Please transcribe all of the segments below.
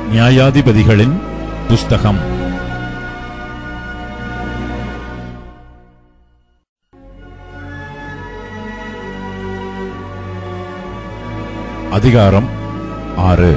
நியாயாதிபதிகளின் புஸ்தகம் அதிகாரம் ஆறு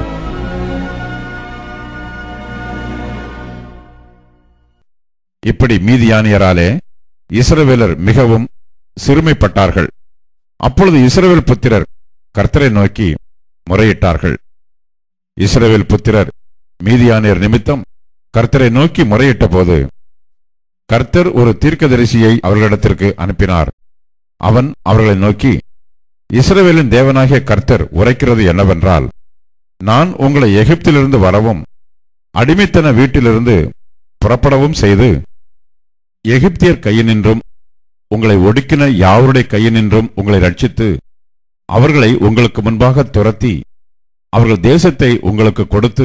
இப்படி மீதியானியராலே இஸ்ரவேலர் மிகவும் சிறுமைப்பட்டார்கள் அப்பொழுது இஸ்ரவேல் புத்திரர் கர்த்தரை நோக்கி முறையிட்டார்கள் இஸ்ரவேல் புத்திரர் மீதியானியர் நிமித்தம் கர்த்தரை நோக்கி முறையிட்ட போது கர்த்தர் ஒரு தீர்க்கதரிசியை அவர்களிடத்திற்கு அனுப்பினார் அவன் அவர்களை நோக்கி இஸ்ரவேலின் தேவனாகிய கர்த்தர் உரைக்கிறது என்னவென்றால் நான் உங்களை எகிப்திலிருந்து வரவும் அடிமைத்தன வீட்டிலிருந்து புறப்படவும் செய்து எகிப்தியர் கையினின்றும் உங்களை ஒடுக்கின யாவருடைய கையினின்றும் உங்களை ரட்சித்து அவர்களை உங்களுக்கு முன்பாக துரத்தி அவர்கள் தேசத்தை உங்களுக்கு கொடுத்து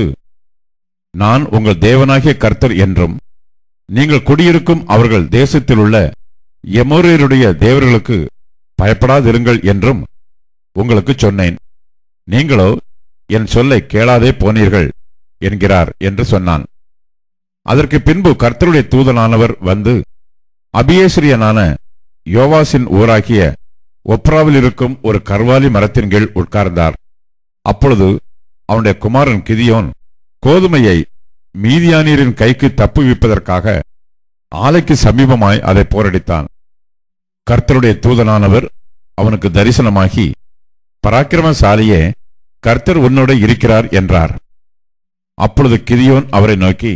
நான் உங்கள் தேவனாகிய கர்த்தர் என்றும் நீங்கள் குடியிருக்கும் அவர்கள் தேசத்தில் உள்ள எமோரியருடைய தேவர்களுக்கு பயப்படாதிருங்கள் என்றும் உங்களுக்கு சொன்னேன் நீங்களோ என் சொல்லை கேளாதே போனீர்கள் என்கிறார் என்று சொன்னான் அதற்கு பின்பு கர்த்தருடைய தூதனானவர் வந்து அபியேஸ்ரியனான யோவாசின் ஊராகிய ஒப்ராவில் இருக்கும் ஒரு கர்வாலி மரத்தின் கீழ் உட்கார்ந்தார் அப்பொழுது அவனுடைய குமாரன் கிதியோன் கோதுமையை மீதியானியரின் கைக்கு தப்புவிப்பதற்காக ஆலைக்கு சமீபமாய் அதை போரடித்தான் கர்த்தருடைய தூதனானவர் அவனுக்கு தரிசனமாகி பராக்கிரமசாலியே கர்த்தர் உன்னோட இருக்கிறார் என்றார் அப்பொழுது கிதியோன் அவரை நோக்கி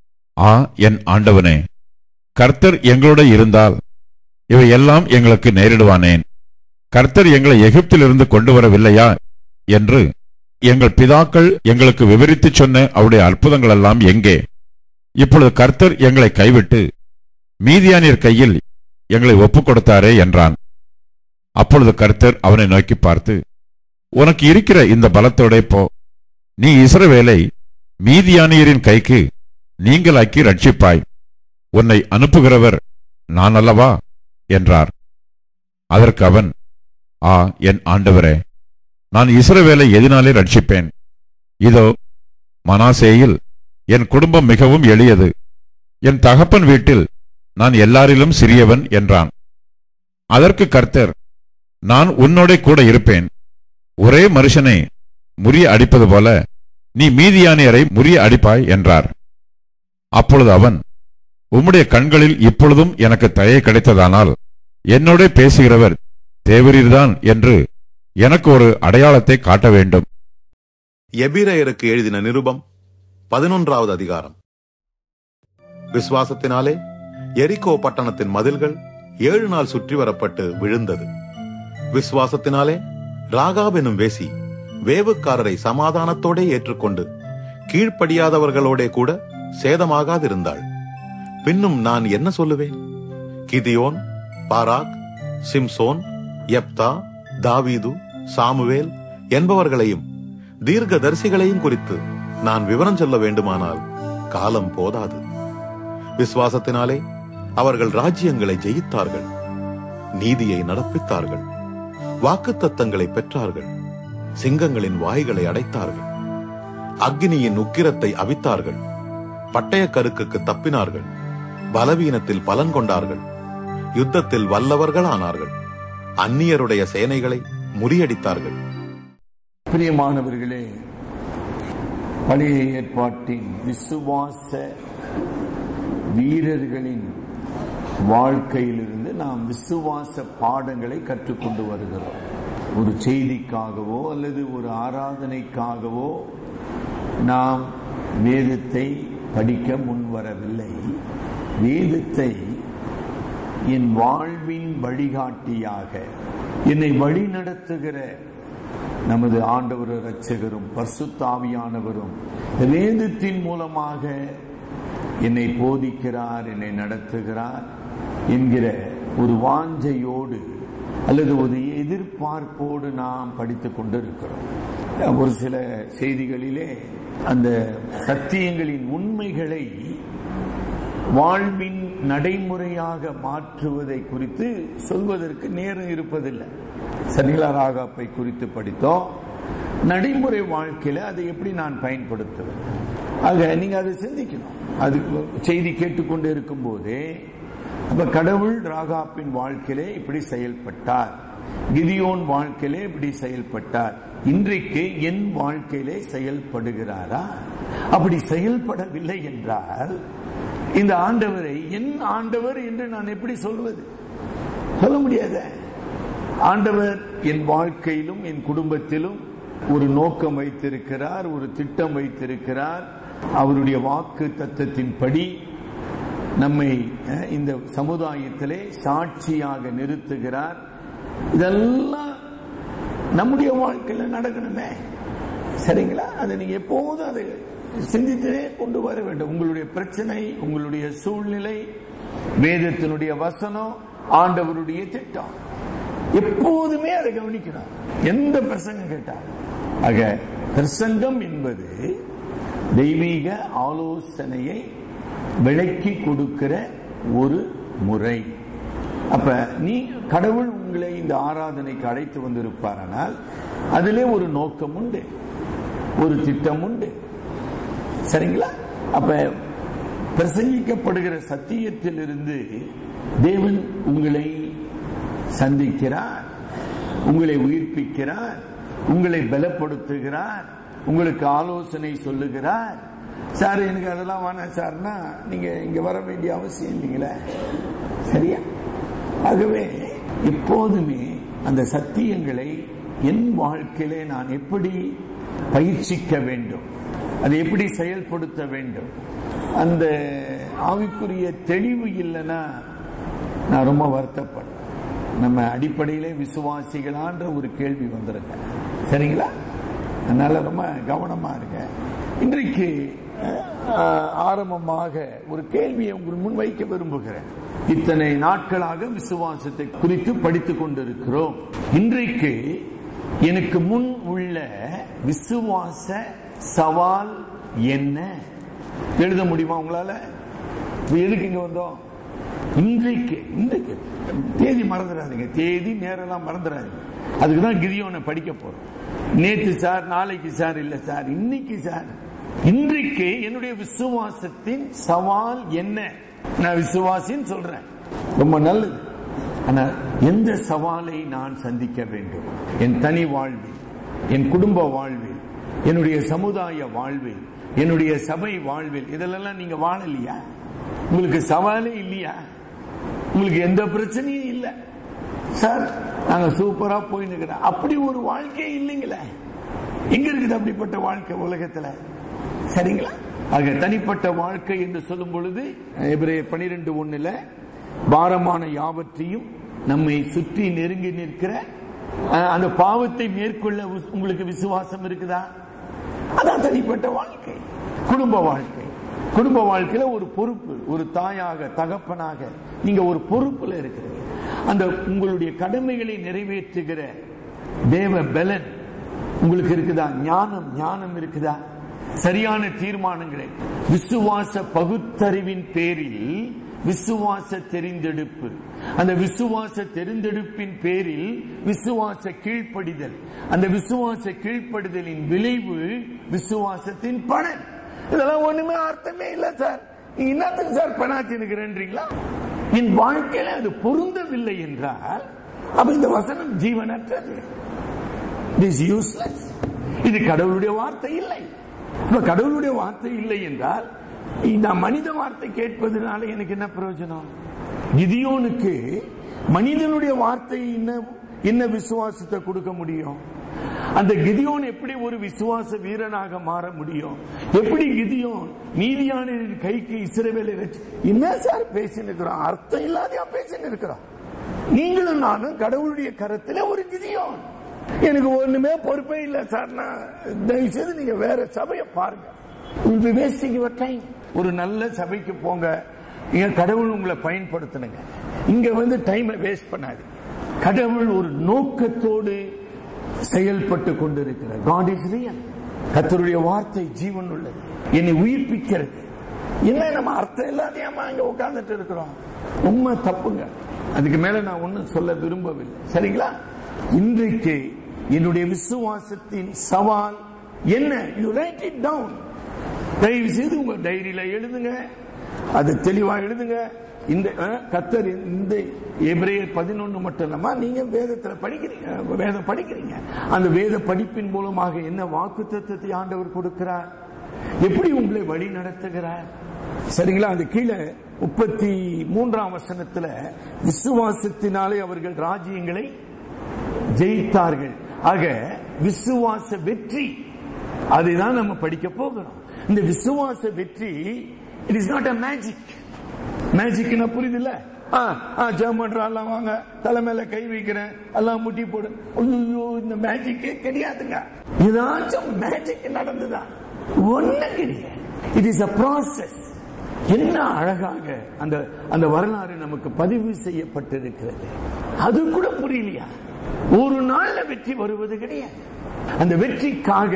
ஆ என் ஆண்டவனே கர்த்தர் எங்களோட இருந்தால் இவை எல்லாம் எங்களுக்கு நேரிடுவானேன் கர்த்தர் எங்களை எகிப்திலிருந்து கொண்டு வரவில்லையா என்று எங்கள் பிதாக்கள் எங்களுக்கு விவரித்துச் சொன்ன அவருடைய அற்புதங்கள் எல்லாம் எங்கே இப்பொழுது கர்த்தர் எங்களை கைவிட்டு மீதியானியர் கையில் எங்களை ஒப்புக் கொடுத்தாரே என்றான் அப்பொழுது கர்த்தர் அவனை நோக்கி பார்த்து உனக்கு இருக்கிற இந்த பலத்தோடே போ நீ இஸ்ரவேலை மீதியானியரின் கைக்கு நீங்களாக்கி ரட்சிப்பாய் உன்னை அனுப்புகிறவர் நான் அல்லவா என்றார் அதற்கு அவன் ஆ என் ஆண்டவரே நான் இஸ்ரவேலை எதினாலே ரட்சிப்பேன் இதோ மனாசேயில் என் குடும்பம் மிகவும் எளியது என் தகப்பன் வீட்டில் நான் எல்லாரிலும் சிறியவன் என்றான் அதற்கு கர்த்தர் நான் உன்னோட கூட இருப்பேன் ஒரே மனுஷனை முறிய அடிப்பது போல நீ மீதியானியரை முறிய அடிப்பாய் என்றார் அப்பொழுது அவன் உம்முடைய கண்களில் இப்பொழுதும் எனக்கு தயை கிடைத்ததானால் என்னோட பேசுகிறவர் தேவரீர்தான் என்று எனக்கு ஒரு அடையாளத்தை காட்ட வேண்டும் எபிரேயருக்கு எழுதின நிருபம் பதினொன்றாவது அதிகாரம் விசுவாசத்தினாலே எரிகோ பட்டணத்தின் மதில்கள் ஏழு நாள் சுற்றி வரப்பட்டு விழுந்தது விசுவாசத்தினாலே ராகாப் எனும் வேசி வேவுக்காரரை சமாதானத்தோடே ஏற்றுக்கொண்டு கீழ்ப்படியாதவர்களோடே கூட சேதமாகாதிருந்தாள் பின்னும் நான் என்ன சொல்லுவேன் கிதியோன் பாராக் சிம்சோன் யப்தா தாவீது சாமுவேல் என்பவர்களையும் தீர்க்கதரிசிகளையும் குறித்து நான் விவரம் சொல்ல வேண்டுமானால் காலம் போதாது விசுவாசத்தினாலே அவர்கள் ராஜ்யங்களை ஜெயித்தார்கள் நீதியை நடப்பித்தார்கள் வாக்குத்தத்தங்களை பெற்றார்கள் சிங்கங்களின் வாய்களை அடைத்தார்கள் அக்னியின் உக்கிரத்தை அவித்தார்கள் பட்டய கருக்குக்கு தப்பினார்கள் பலவீனத்தில் பலன் கொண்டார்கள் யுத்தத்தில் வல்லவர்களானார்கள் அந்நியருடைய சேனைகளை முறியடித்தார்கள் பிரியமானவர்களே பழைய ஏற்பாட்டின் விசுவாச வீரர்களின் வாழ்க்கையிலிருந்து நாம் விசுவாச பாடங்களை கற்றுக்கொண்டு வருகிறோம் ஒரு செய்திக்காகவோ அல்லது ஒரு ஆராதனைக்காகவோ நாம் வேதத்தை படிக்க முன்வரவில்லை வேதத்தை என் வாழ்வின் வழிகாட்டியாக என்னை வழி நடத்துகிற நமது ஆண்டவர் இரட்சகரும் பர்சுத்தாவியானவரும் இந்த வேதத்தின் மூலமாக என்னை போதிக்கிறார் என்னை நடத்துகிறார் என்கிற ஒரு வாஞ்சையோடு அல்லது ஒரு எதிர்பார்ப்போடு நாம் படித்துக் கொண்டிருக்கிறோம் ஒரு சில செய்திகளிலே அந்த சத்தியங்களின் உண்மைகளை வாழ்வின் நடைமுறையாக மாற்றுவதை குறித்து சொல்வதற்கு நேரம் இருப்பதில்லை சனிலா ராகாப்பை குறித்து படித்தோம் நடைமுறை வாழ்க்கையில அதை எப்படி நான் பயன்படுத்துவேன் ஆக நீங்க அதை சிந்திக்கணும் அது செய்தி கேட்டுக்கொண்டு இருக்கும் போதே அப்ப கடவுள் ராகாப்பின் வாழ்க்கையிலே இப்படி செயல்பட்டார் கிதியோன் வாழ்க்கையிலே இப்படி செயல்பட்டார் இன்றைக்கு என் வாழ்க்கையிலே செயல்படுகிறாரா அப்படி செயல்படவில்லை என்றால் இந்த ஆண்டவரை என் ஆண்டவர் என்று நான் எப்படி சொல்வது சொல்ல முடியாத ஆண்டவர் என் வாழ்க்கையிலும் என் குடும்பத்திலும் ஒரு நோக்கம் வைத்திருக்கிறார் ஒரு திட்டம் வைத்திருக்கிறார் அவருடைய வாக்கு தத்தத்தின்படி நம்மை அஹ், இந்த சமுதாயத்திலே சாட்சியாக நிறுத்துகிறார் இதெல்லாம் நம்முடைய வாழ்க்கையில நடக்கணுமே சரிங்களா அதை நீங்க எப்போதும் அதை சிந்தித்தே கொண்டு வர வேண்டும் உங்களுடைய பிரச்சனை உங்களுடைய சூழ்நிலை வேதத்தினுடைய வசனம் ஆண்டவருடைய திட்டம் எப்போதுமே அதை கவனிக்கணும் எந்த பிரசங்கம் கேட்டால் ஆக பிரசங்கம் என்பது தெய்வீக ஆலோசனையை விளக்கி கொடுக்கிற ஒரு முறை அப்ப நீ கடவுள் உங்களை இந்த ஆராதனைக்கு அழைத்து வந்திருப்பாரானால் அதிலே ஒரு நோக்கம் உண்டு ஒரு திட்டம் உண்டு சரிங்களா அப்ப பிரசங்கிக்கப்படுகிற சத்தியத்திலிருந்து தேவன் உங்களை சந்திக்கிறார் உங்களை உயிர்ப்பிக்கிறார் உங்களை பலப்படுத்துகிறார் உங்களுக்கு ஆலோசனை சொல்லுகிறார் சார் எனக்கு அதெல்லாம் வேணாம் சார்னா நீங்க இங்க வர வேண்டிய அவசியம் இல்லைங்களே சரியா ஆகவே எப்போதுமே அந்த சத்தியங்களை என் வாழ்க்கையிலே நான் எப்படி பயிற்சிக்க வேண்டும் அதை எப்படி செயல்படுத்த வேண்டும் அந்த ஆவிக்குரிய தெளிவு இல்லைன்னா நான் ரொம்ப வருத்தப்படுறேன் நம்ம அடிப்படையிலே விசுவாசிகளான்ற ஒரு கேள்வி வந்திருக்க சரிங்களா அதனால ரொம்ப கவனமா இருங்க இன்றைக்கு அஹ், ஆரம்பமாக ஒரு கேள்வியை உங்கள் முன் வைக்க விரும்புகிறேன் இத்தனை நாட்களாக விசுவாசத்தை குறித்து படித்துக் கொண்டிருக்கிறோம் இன்றைக்கு எனக்கு முன் உள்ள விசுவாச சவால் என்ன எழுத முடியுமா உங்களால இப்ப எதுக்கு இங்க வந்தோம் இன்றைக்கு இன்றைக்கு தேதி மறந்துடாதீங்க தேதி நேரெல்லாம் மறந்துடாதீங்க அதுக்கு தான் கிரியோனை படிக்க போறோம் நேத்து சார் நாளைக்கு சார் இல்ல சார் இன்னைக்கு சார் இன்றைக்கு என்னுடைய விசுவாசத்தின் சவால் என்ன நான் விசுவாசின்னு சொல்றேன் ரொம்ப நல்லது ஆனா எந்த சவாலை நான் சந்திக்க வேண்டும் என் தனி வாழ்வில் என் குடும்ப வாழ்வில் என்னுடைய சமுதாய வாழ்வில் என்னுடைய சபை வாழ்வில் இதெல்லாம் நீங்க வாழலையா உங்களுக்கு சவாலே இல்லையா உங்களுக்கு எந்த பிரச்சனையும் இல்லை சார் நாங்க சூப்பரா போய் நிக்கிறோம் அப்படி ஒரு வாழ்க்கையே இல்லைங்களே எங்க இருக்குது அப்படிப்பட்ட வாழ்க்கை உலகத்துல சரிங்களா ஆக தனிப்பட்ட வாழ்க்கை என்று சொல்லும் பொழுது எபிரேயர் பனிரெண்டு ஒண்ணுல பாரமான யாவற்றையும் நம்மை சுற்றி நெருங்கி நிற்கிற அஹ், அந்த பாவத்தை மேற்கொள்ள உஸ்- உங்களுக்கு விசுவாசம் இருக்குதா அதான் தனிப்பட்ட வாழ்க்கை குடும்ப வாழ்க்கை குடும்ப வாழ்க்கையில ஒரு பொறுப்பு ஒரு தாயாக தகப்பனாக நீங்க ஒரு பொறுப்புல இருக்கிறீங்க அந்த உங்களுடைய கடமைகளை நிறைவேற்றுகிற தேவ பலன் உங்களுக்கு இருக்குதா ஞானம் ஞானம் இருக்குதா சரியான தீர்மானங்களை விசுவாச பகுத்தறிவின் பேரில் விசுவாச தெரிந்தெடுப்பு அந்த விசுவாச தெரிந்தெடுப்பின் பேரில் விசுவாச கீழ்ப்படிதல் அந்த விசுவாச கீழ்ப்படிதலின் விளைவு விசுவாசத்தின் பலன் இதெல்லாம் ஒண்ணுமே அர்த்தமே இல்ல சார் நீங்க என்னத்துக்கு சார் பணாத்தி இருக்கிறேன்றீங்களா என் வாழ்க்கையில அது பொருந்தவில்லை என்றால் அப்ப இந்த வசனம் ஜீவனற்றது இஸ் யூஸ்லெஸ் இது கடவுளுடைய வார்த்தை இல்லை இப்ப கடவுளுடைய வார்த்தை இல்லை என்றால் இந்த மனித வார்த்தை கேட்பதனால எனக்கு என்ன பிரயோஜனம் கிதியோனுக்கு மனிதனுடைய வார்த்தை என்ன என்ன விசுவாசத்தை கொடுக்க முடியும் அந்த கிதியோன் எப்படி ஒரு விசுவாச வீரனாக மாற முடியும் எப்படி கிதியோன் நீதியானரின் கைக்கு இஸ்ரவேலை வச்சு என்ன சார் பேசின்னு இருக்கிறோம் அர்த்தம் இல்லாதையா பேசின்னு இருக்கிறோம் நீங்களும் நானும் கடவுளுடைய கரத்துல ஒரு கிதியோன் எனக்கு ஒண்ணுமே பொறுப்பே இல்ல சார் நான் தயவு செய்து நீங்க வேற சபையை பாருங்க You'll be wasting your time. ஒரு நல்ல சபைக்கு போங்க இங்க கடவுள் உங்களை பயன்படுத்தணுங்க இங்க வந்து டைமை வேஸ்ட் பண்ணாது கடவுள் ஒரு நோக்கத்தோடு செயல்பட்டு கொண்டிருக்கிறார் காட் இஸ் ரியல் கத்தருடைய வார்த்தை ஜீவன் உள்ளது என்னை உயிர்ப்பிக்கிறது என்ன நம்ம அர்த்தம் இல்லாதையாம அங்க உட்கார்ந்துட்டு இருக்கிறோம் உண்மை தப்புங்க அதுக்கு மேல நான் ஒண்ணும் சொல்ல விரும்பவில்லை சரிங்களா இன்றைக்கு என்னுடைய விசுவாசத்தின் சவால் என்ன யூ ரைட் இட் டவுன் தயவு செய்து உங்க டைரியில எழுதுங்க அது தெளிவா எழுதுங்க இந்த அஹ், கத்தர் இந்த எபிரேயர் பதினொன்னு மட்டும் இல்லாம நீங்க வேதத்துல படிக்கிறீங்க வேதம் படிக்கிறீங்க அந்த வேத படிப்பின் மூலமாக என்ன வாக்கு தத்துவத்தை ஆண்டவர் கொடுக்கிறார் எப்படி உங்களை வழி நடத்துகிறார் சரிங்களா அந்த கீழே முப்பத்தி மூன்றாம் வசனத்துல விசுவாசத்தினாலே அவர்கள் ராஜ்யங்களை ஜெயித்தார்கள் ஆக விசுவாச வெற்றி அதுதான் நம்ம படிக்க போகிறோம் இந்த விசுவாச வெற்றி it is not a magic மேஜிக்னா புரியுது இல்ல ஜெர்மன்லாம் வாங்க தலைமையில கை வைக்கிறேன் எல்லாம் முட்டி போடு ஐயோ இந்த மேஜிக்கே கிடையாதுங்க ஏதாச்சும் மேஜிக் நடந்துதா ஒண்ணும் கிடையாது இட் இஸ் அ ப்ராசஸ் என்ன அழகாக அந்த அந்த வரலாறு நமக்கு பதிவு செய்யப்பட்டிருக்கிறது அது கூட புரியலையா ஒரு நாள்ல வெற்றி வருவது கிடையாது அந்த வெற்றிக்காக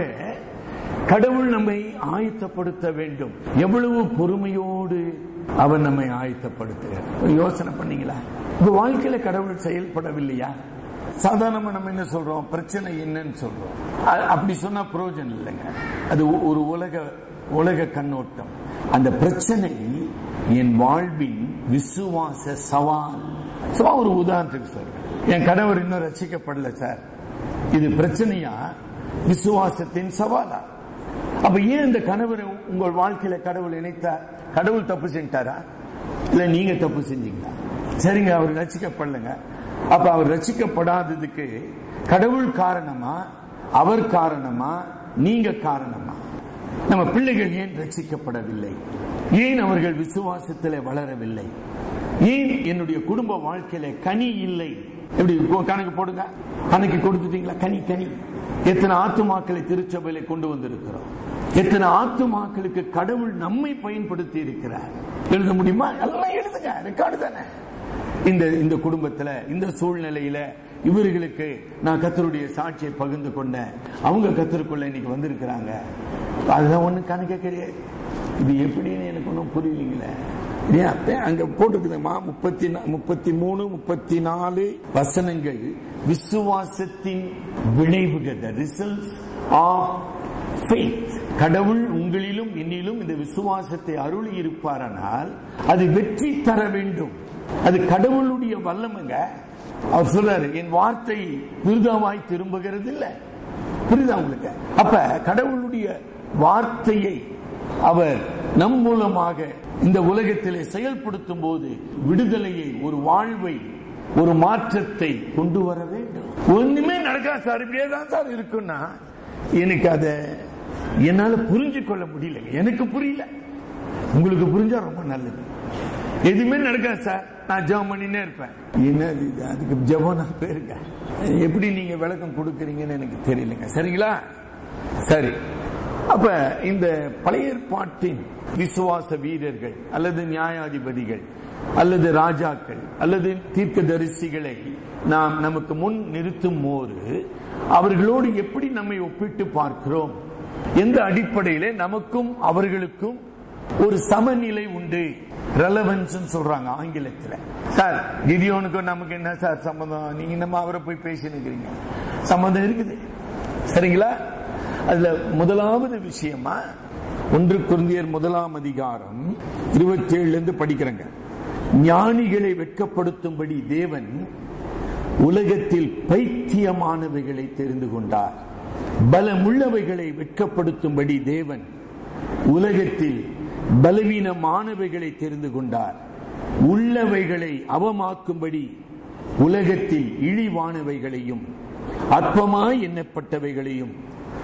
கடவுள் நம்மை ஆயத்தப்படுத்த வேண்டும் எவ்வளவு பொறுமையோடு அவர் நம்மை ஆயத்தப்படுத்துகிறார் யோசனை பண்ணீங்களா உங்க வாழ்க்கையில கடவுள் செயல்படவில்லையா சாதாரணமா நம்ம என்ன சொல்றோம் பிரச்சனை என்னன்னு சொல்றோம் அ- அப்படி சொன்னா பிரயோஜனம் இல்லைங்க அது ஒ- ஒரு உலக உலக கண்ணோட்டம் அந்த பிரச்சனை என் வாழ்வின் விசுவாச சவால் சும்மா ஒரு உதாரணத்துக்கு சொல்றேன் என் கணவர் இன்னும் ரசிக்கப்படல சார் இது பிரச்சனையா விசுவாசத்தின் சவாலா அப்ப ஏன் இந்த கணவரை உங்கள் வாழ்க்கையில கடவுள் இணைத்தார் கடவுள் தப்பு செஞ்சிட்டாரா இல்ல நீங்க தப்பு செஞ்சீங்களா சரிங்க அவர் ரசிக்கப்படலைங்க அப்ப அவர் ரசிக்கப்படாததுக்கு கடவுள் காரணமா அவர் காரணமா நீங்க காரணமா நம்ம பிள்ளைகள் ஏன் ரசிக்கப்படவில்லை ஏன் அவர்கள் விசுவாசத்திலே வளரவில்லை ஏன் என்னுடைய குடும்ப வாழ்க்கையில கனி இல்லை எப்படி கொ- கணக்கு போடுங்க கணக்கு கொடுத்துட்டீங்களா கனி கனி எத்தனை ஆத்துமாக்களை திருச்சபையில கொண்டு வந்திருக்கிறோம் எத்தனை ஆத்துமாக்களுக்கு கடவுள் நம்மை பயன்படுத்தி இருக்கிறார் எழுத முடியுமா எல்லாம் எழுதுங்க ரெக்கார்டு தானே இந்த இந்த குடும்பத்துல இந்த சூழ்நிலையில இவர்களுக்கு நான் கத்தருடைய சாட்சியை பகிர்ந்து கொண்டேன் அவங்க கத்தருக்குள்ள இன்னைக்கு வந்திருக்கிறாங்க அதுதான் ஒண்ணு கணக்க கிடையாது இது எப்படின்னு எனக்கு ஒன்றும் புரியலீங்களே ஏன் அப்ப அங்க போட்டுருக்குதுமா முப்பத்தி நா- முப்பத்தி மூணு முப்பத்தி நாலு வசனங்கள் விசுவாசத்தின் விளைவுகள் the results of faith கடவுள் உங்களிலும் என்னிலும் இந்த விசுவாசத்தை அருளி இருப்பாரானால் அது வெற்றி தர வேண்டும் அது கடவுளுடைய வல்லமைங்க அவர் சொல்றாரு என் வார்த்தை விருதாவாய் திரும்புகிறது இல்ல புரியுதா உங்களுக்கு அப்ப கடவுளுடைய வார்த்தையை அவர் நம் மூலமாக இந்த உலகத்திலே செயல்படுத்தும் போது விடுதலையை ஒரு வாழ்வை ஒரு மாற்றத்தை கொண்டு வர வேண்டும் ஒண்ணுமே நடக்காது சார் இப்படியே தான் சார் இருக்குன்னா எனக்கு அத என்னால புரிஞ்சு கொள்ள முடியல எனக்கு புரியல உங்களுக்கு புரிஞ்சா ரொம்ப நல்லது எதுவுமே நடக்காது சார் நான் ஜெபம் பண்ணினே இருப்பேன் என்ன இது அதுக்கு ஜெபம் நான் பேருங்க எப்படி நீங்க விளக்கம் கொடுக்கறீங்கன்னு எனக்கு தெரியலங்க சரிங்களா சரி அப்ப இந்த பழைய ஏற்பாட்டின் விசுவாச வீரர்கள் அல்லது நியாயாதிபதிகள் அல்லது ராஜாக்கள் அல்லது தீர்க்கதரிசிகளை நாம் நமக்கு முன் நிறுத்தும் போது அவர்களோடு எப்படி நம்மை ஒப்பிட்டு பார்க்கிறோம் எந்த அடிப்படையிலே நமக்கும் அவர்களுக்கும் ஒரு சமநிலை உண்டு ரெலவன்ஸ் சொல்றாங்க ஆங்கிலத்துல சார் கிதியோனுக்கும் நமக்கு என்ன சார் சம்பந்தம் நீங்க நம்ம அவரை போய் பேசினுக்கிறீங்க சம்பந்தம் இருக்குது சரிங்களா அதுல முதலாவது விஷயமா ஒன்று குருந்தியர் முதலாம் அதிகாரம் இருபத்தி ஏழுல இருந்து படிக்கிறேங்க ஞானிகளை வெட்கப்படுத்தும்படி தேவன் உலகத்தில் பைத்தியமானவைகளை தெரிந்து கொண்டார் பலமுள்ளவைகளை வெட்கப்படுத்தும்படி தேவன் உலகத்தில் பலவீனமானவைகளை தெரிந்து கொண்டார் உள்ளவைகளை அவமாக்கும்படி உலகத்தில் இழிவானவைகளையும் அற்பமாய் எண்ணப்பட்டவைகளையும்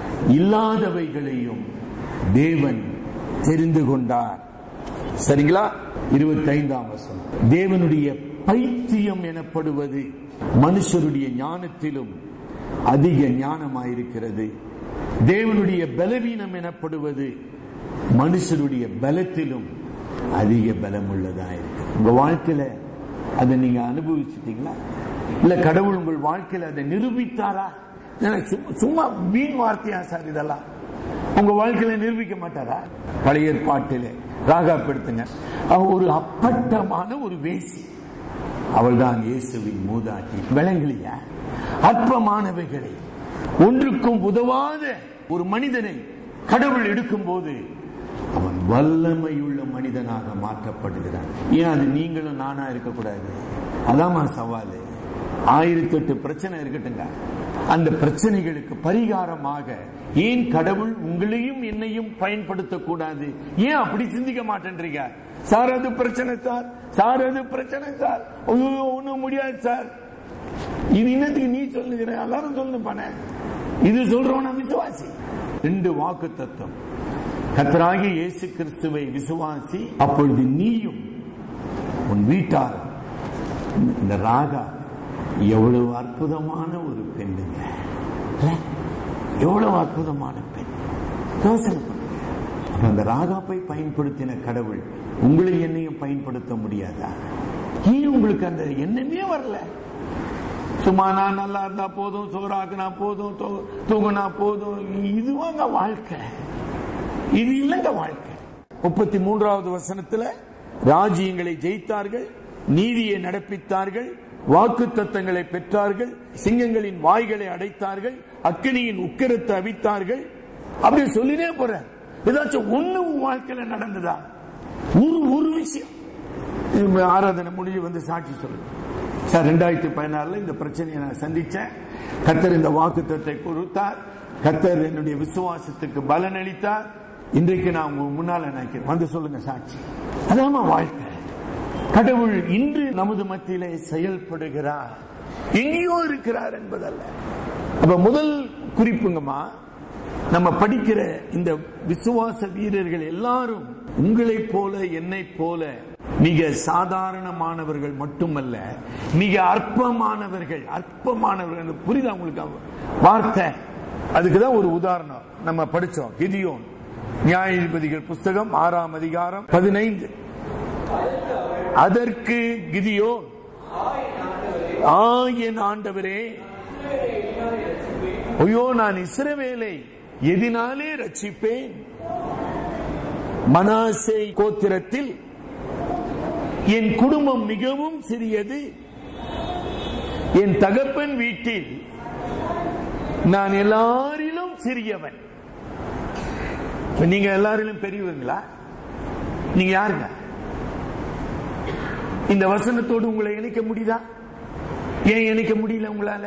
இல்லாதவைகளையும் தேவன் தெரிந்து கொண்டார் சரிங்களா இருபத்தி ஐந்தாம் வசனம் தேவனுடைய பைத்தியம் எனப்படுவது மனுஷருடைய ஞானத்திலும் அதிக ஞானமாயிருக்கிறது தேவனுடைய பலவீனம் எனப்படுவது மனுஷருடைய பலத்திலும் அதிக பலம் உள்ளதா இருக்கு உங்க வாழ்க்கையில அதை நீங்க அனுபவிச்சிட்டீங்களா இல்ல கடவுள் உங்கள் வாழ்க்கையில அதை நிரூபித்தாரா எனக்கு சும்மா- சும்மா வீண் வார்த்தையா சார் இதெல்லாம் உங்க வாழ்க்கையில நிரூபிக்க மாட்டாரா பழைய ஏற்பாட்டிலே ராகாப்படுத்துங்க அவ ஒரு அப்பட்டமான ஒரு வேசி அவள்தான் இயேசுவின் மூதாட்டி விளங்கலையா அற்பமானவைகளை ஒன்றுக்கும் உதவாத ஒரு மனிதனை கடவுள் எடுக்கும் போது வல்லமையுள்ள மனிதனாக மாற்றப்படுகிறார் ஏன் அது நீங்களும் நானா இருக்கக்கூடாது அதாம்மா சவாலு ஆயிரத்தி எட்டு பிரச்சனை இருக்கட்டுங்க அந்த பிரச்சனைகளுக்கு பரிகாரமாக ஏன் கடவுள் உங்களையும் என்னையும் பயன்படுத்தக்கூடாது ஏன் அப்படி சிந்திக்க மாட்டேன்றீங்க சார் அது பிரச்சனை சார் சார் அது பிரச்சனை சார் ஐயோ ஒண்ணும் முடியாது சார் இது இன்னத்துக்கு நீ சொல்லுகிற எல்லாரும் சொல்லணும் பண்ண இது சொல்றவன விசுவாசி ரெண்டு வாக்கு தத்துவம் கத்தராகிய இயேசு கிறிஸ்துவை விசுவாசி அப்பொழுது நீயும் உன் வீட்டார் இந்த ராகா எவ்வளவு அற்புதமான ஒரு பெண்ணுங்க இல்ல? எவ்வளவு அற்புதமான பெண் யோசனை பண்ணுங்க அப்ப அந்த ராகாப்பை பயன்படுத்தின கடவுள் உங்களை என்னையும் பயன்படுத்த முடியாதா ஏன் உங்களுக்கு அந்த எண்ணமே வரல சும்மா நான் நல்லா இருந்தா போதும் சோறாக்குனா போதும் தூ- தூங்குனா போதும் இதுவாங்க வாழ்க்கை இது இல்லைங்க வாழ்க்கை முப்பத்தி மூன்றாவது வசனத்துல ராஜ்யங்களை ஜெயித்தார்கள் நீதியை நடப்பித்தார்கள் வாக்கு தத்தங்களை பெற்றார்கள் சிங்கங்களின் வாய்களை அடைத்தார்கள் அக்கினியின் உக்கிரத்தை அவித்தார்கள் அப்படி சொல்லினே போற ஏதாச்சும் ஒண்ணு உன் வாழ்க்கையில நடந்ததா ஒரு ஒரு விஷயம் இப்ப ஆராதனை முடிஞ்சு வந்து சாட்சி சொல்லுங்க சார் ரெண்டாயிரத்தி பதினாறுல இந்த பிரச்சனையை நான் சந்திச்சேன் கத்தர் இந்த வாக்குத்தத்தை கொடுத்தார் கத்தர் என்னுடைய விசுவாசத்துக்கு பலன் அளித்தார் இன்றைக்கு நான் உங்க முன்னால நினைக்கிறேன் வந்து சொல்லுங்க சாட்சி அதாம வாழ்க்கை கடவுள் இன்று நமது மத்தியிலே செயல்படுகிறார் எங்கேயோ இருக்கிறார் என்பதல்ல அப்ப முதல் குறிப்புங்கம்மா நம்ம படிக்கிற இந்த விசுவாச வீரர்கள் எல்லாரும் உங்களைப் போல என்னைப் போல மிக சாதாரணமானவர்கள் மட்டுமல்ல மிக அற்பமானவர்கள் அற்பமானவர்கள் புரியுதா உங்களுக்கு அவ- வார்த்தை அதுக்குதான் ஒரு உதாரணம் நம்ம படிச்சோம் கிதியோன் நியாயாதிபதிகள் புஸ்தகம் ஆறாம் அதிகாரம் பதினைந்து அதற்கு கிதியோன் ஆ என் ஆண்டவரே ஐயோ நான் இஸ்ரவேலை எதினாலே ரட்சிப்பேன் மனாசே கோத்திரத்தில் என் குடும்பம் மிகவும் சிறியது என் தகப்பன் வீட்டில் நான் எல்லாரிலும் சிறியவன் இப்ப நீங்க எல்லாரிலும் பெரியவங்களா நீங்க யாருங்க இந்த வசனத்தோடு உங்களை இணைக்க முடியுதா ஏன் இணைக்க முடியல உங்களால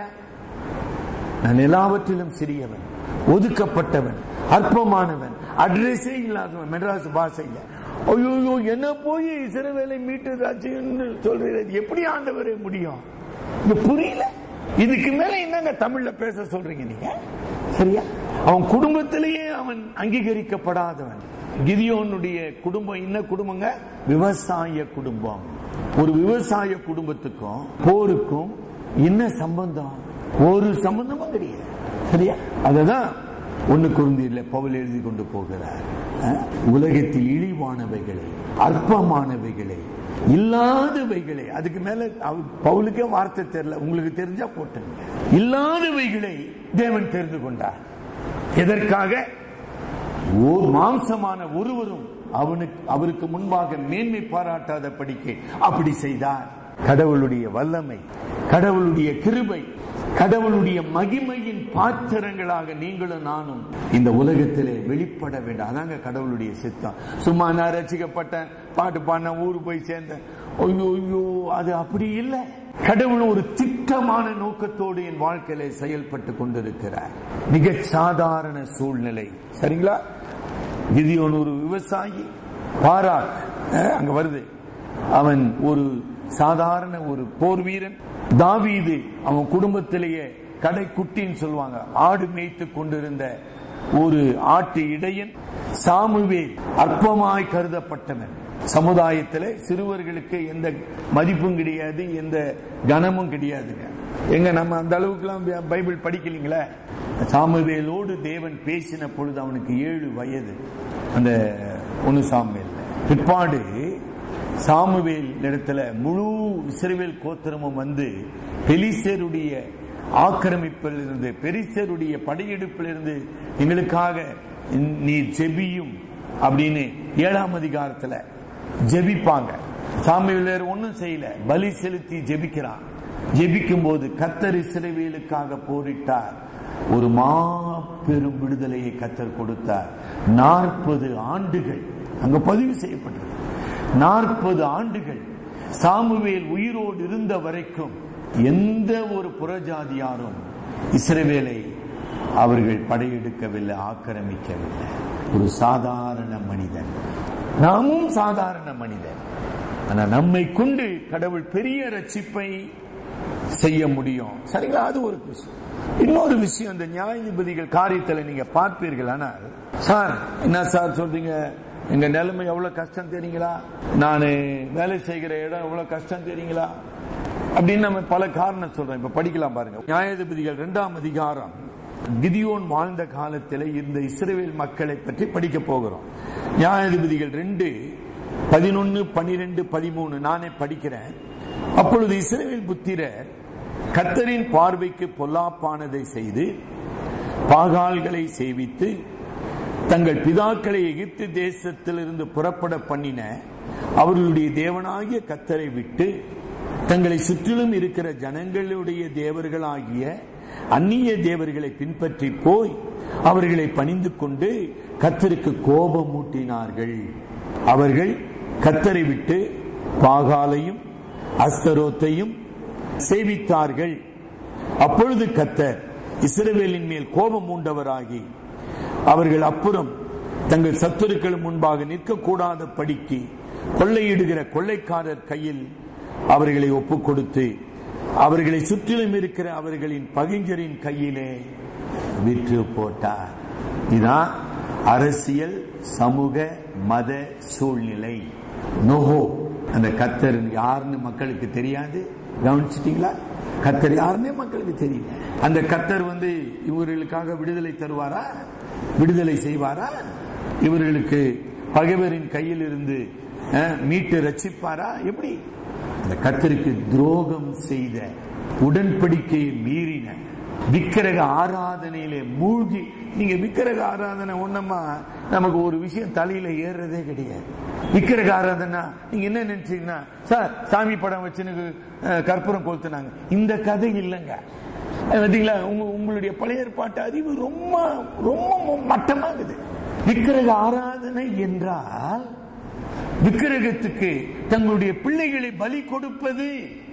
நான் எல்லாவற்றிலும் சிறியவன் ஒதுக்கப்பட்டவன் அற்பமானவன் அட்ரஸே இல்லாதவன் மெட்ராஸ் பாஷையில ஐயோ என்ன போய் இஸ்ரவேலை மீட்டு ராஜ்யம்னு சொல்றது எப்படி ஆண்டவரே முடியும் இது புரியல இதுக்கு மேல என்னங்க தமிழ்ல பேச சொல்றீங்க நீங்க சரியா அவன் குடும்பத்திலேயே அவன் அங்கீகரிக்கப்படாதவன் கிதியோனுடைய குடும்பம் என்ன குடும்பங்க விவசாய குடும்பம் ஒரு விவசாய குடும்பத்துக்கும் போருக்கும் என்ன சம்பந்தம் ஒரு சம்பந்தமும் கிடையாது சரியா அததான் ஒண்ணு குருந்தியில பவுல் எழுதி கொண்டு போகிறார் அஹ், உலகத்தில் இழிவானவைகளை அற்பமானவைகளை இல்லாதவைகளை அதுக்கு மேல அவ- பவுலுக்கே வார்த்தை தெரியல உங்களுக்கு தெரிஞ்சா போட்டுங்க இல்லாதவைகளை தேவன் தெரிந்து கொண்டார் எதற்காக ஓர் மாம்சமான ஒருவரும் அவனுக்கு அவருக்கு முன்பாக மேன்மை பாராட்டாத படிக்க அப்படி செய்தார் கடவுளுடைய வல்லமை கடவுளுடைய கிருபை கடவுளுடைய மகிமையின் பாத்திரங்களாக நீங்களும் நானும் இந்த உலகத்திலே வெளிப்பட வேண்டும் அதாங்க கடவுளுடைய சித்தம் சும்மா நான் ரசிக்கப்பட்டேன் பாட்டு பாடின ஊரு போய் சேர்ந்தேன் ஐயோ ஐயோ அது அப்படி இல்லை கடவுள் ஒரு திட்டமான நோக்கத்தோடு என் வாழ்க்கையில செயல்பட்டு கொண்டிருக்கிறார் மிக சாதாரண சூழ்நிலை சரிங்களா கிதியோன் ஒரு விவசாயி பாராக் அஹ், அங்க வருது அவன் ஒரு சாதாரண ஒரு போர் வீரன் தாவீது அவன் குடும்பத்திலேயே கடைக்குட்டின்னு சொல்லுவாங்க ஆடு மேய்த்து கொண்டிருந்த ஒரு ஆட்டு இடையன் சாமுவேல் அற்பமாய் கருதப்பட்டவன் சமுதாயத்தில் சிறுவர்களுக்கு எந்த மதிப்பும் கிடையாது எந்த கனமும் கிடையாதுங்க எங்க நம்ம அந்த அளவுக்குலாம் பை- பைபிள் படிக்கலீங்களே சாமுவேலோடு தேவன் பேசின பொழுது அவனுக்கு ஏழு வயது அந்த ஒன்னு சாமுவேல் பிற்பாடு சாமுவேல் இடத்துல முழு இஸ்ரவேல் கோத்திரமும் வந்து பெலிசருடைய ஆக்கிரமிப்பில் இருந்து பெரிசருடைய படையெடுப்பில் இருந்து எங்களுக்காக நீ ஜெபியும் அப்படின்னு ஏழாம் அதிகாரத்துல ஜெபிப்பாங்க சாமுவேலர் ஒன்னும் செய்யல பலி செலுத்தி ஜெபிக்கிறான் ஜெபிக்கும் போது கத்தர் இஸ்ரவேலுக்காக போரிட்டார் ஒரு மாபெரும் விடுதலையை கத்தர் கொடுத்தார் நாற்பது ஆண்டுகள் அங்க பதிவு செய்யப்பட்டிருக்கு நாற்பது ஆண்டுகள் சாமுவேல் உயிரோடு இருந்த வரைக்கும் எந்த ஒரு புறஜாதியாரும் இஸ்ரவேலை அவர்கள் படையெடுக்கவில்லை ஆக்கிரமிக்கவில்லை ஒரு சாதாரண மனிதன் நாமும் சாதாரண மனிதன் ஆனா நம்மை கொண்டு கடவுள் பெரிய ரட்சிப்பை செய்ய முடியும் சரிங்களா அது ஒரு விஷயம் இன்னொரு விஷயம் இந்த நியாயாதிபதிகள் காரியத்தில் நீங்க பார்ப்பீர்கள் ஆனால் சார் என்ன சார் சொல்றீங்க எங்க நிலைமை எவ்வளவு கஷ்டம் தெரியுங்களா நான் வேலை செய்கிற இடம் எவ்வளவு கஷ்டம் தெரியுங்களா அப்படின்னு நம்ம பல காரணம் சொல்றோம் இப்ப படிக்கலாம் பாருங்க நியாயாதிபதிகள் இரண்டாம் அதிகாரம் கிதியோன் வாழ்ந்த காலத்தில் இருந்த இஸ்ரேல் மக்களை பற்றி படிக்க போகிறோம் நியாயாதிபதிகள் ரெண்டு பதினொன்னு பனிரெண்டு பதிமூணு நானே படிக்கிறேன் அப்பொழுது இஸ்ரேல் புத்திரர் கத்தரின் பார்வைக்கு பொல்லாப்பானதை செய்து பாகால்களை சேவித்து தங்கள் பிதாக்களை எகிப்து தேசத்திலிருந்து புறப்பட பண்ணின அவர்களுடைய தேவனாகிய கத்தரை விட்டு தங்களை சுற்றிலும் இருக்கிற ஜனங்களுடைய தேவர்களாகிய அந்நிய தேவர்களை பின்பற்றி போய் அவர்களை பணிந்து கொண்டு கத்தருக்கு கோபம் மூட்டினார்கள் அவர்கள் கத்தரை விட்டு பாகாலையும் அஸ்தரோத்தையும் சேவித்தார்கள் அப்பொழுது கத்தர் இஸ்ரவேலின் மேல் கோபம் உண்டவராகி அவர்கள் அப்புறம் தங்கள் சத்துருக்கள் முன்பாக நிற்கக்கூடாத படிக்கு கொள்ளையிடுகிற கொள்ளைக்காரர் கையில் அவர்களை ஒப்புக் கொடுத்து அவர்களை சுற்றிலும் இருக்கிற அவர்களின் பகிஞ்சரின் கையிலே விற்று போட்டார் இதான் அரசியல் சமூக மத சூழ்நிலை நோஹோ அந்த கத்தர் யாருன்னு மக்களுக்கு தெரியாது கவனிச்சிட்டீங்களா கத்தர் யாருன்னே மக்களுக்கு தெரியல அந்த கத்தர் வந்து இவர்களுக்காக விடுதலை தருவாரா விடுதலை செய்வாரா இவர்களுக்கு பகைவரின் கையில் இருந்து அஹ், மீட்டு ரட்சிப்பாரா எப்படி அந்த கத்தருக்கு துரோகம் செய்த உடன்படிக்கையை மீறின விக்கிரக ஆராதனையிலே மூழ்கி நீங்க விக்கிரக ஆராதனை ஒண்ணமா நமக்கு ஒரு விஷயம் தலையில ஏறுறதே கிடையாது விக்கிரக ஆராதனை நீங்க என்ன நினைச்சீங்கன்னா சார் சாமி படம் வச்சுன்னு அஹ், கற்பூரம் கொளுத்துனாங்க இந்த கதை இல்லைங்க அஹ், பாத்தீங்களா உங்க உங்களுடைய பழைய ஏற்பாட்டு அறிவு ரொம்ப ரொம்ப மட்டமாகுது விக்கிரக ஆராதனை என்றால் விக்கிரகத்துக்கு தங்களுடைய பிள்ளைகளை பலி கொடுப்பது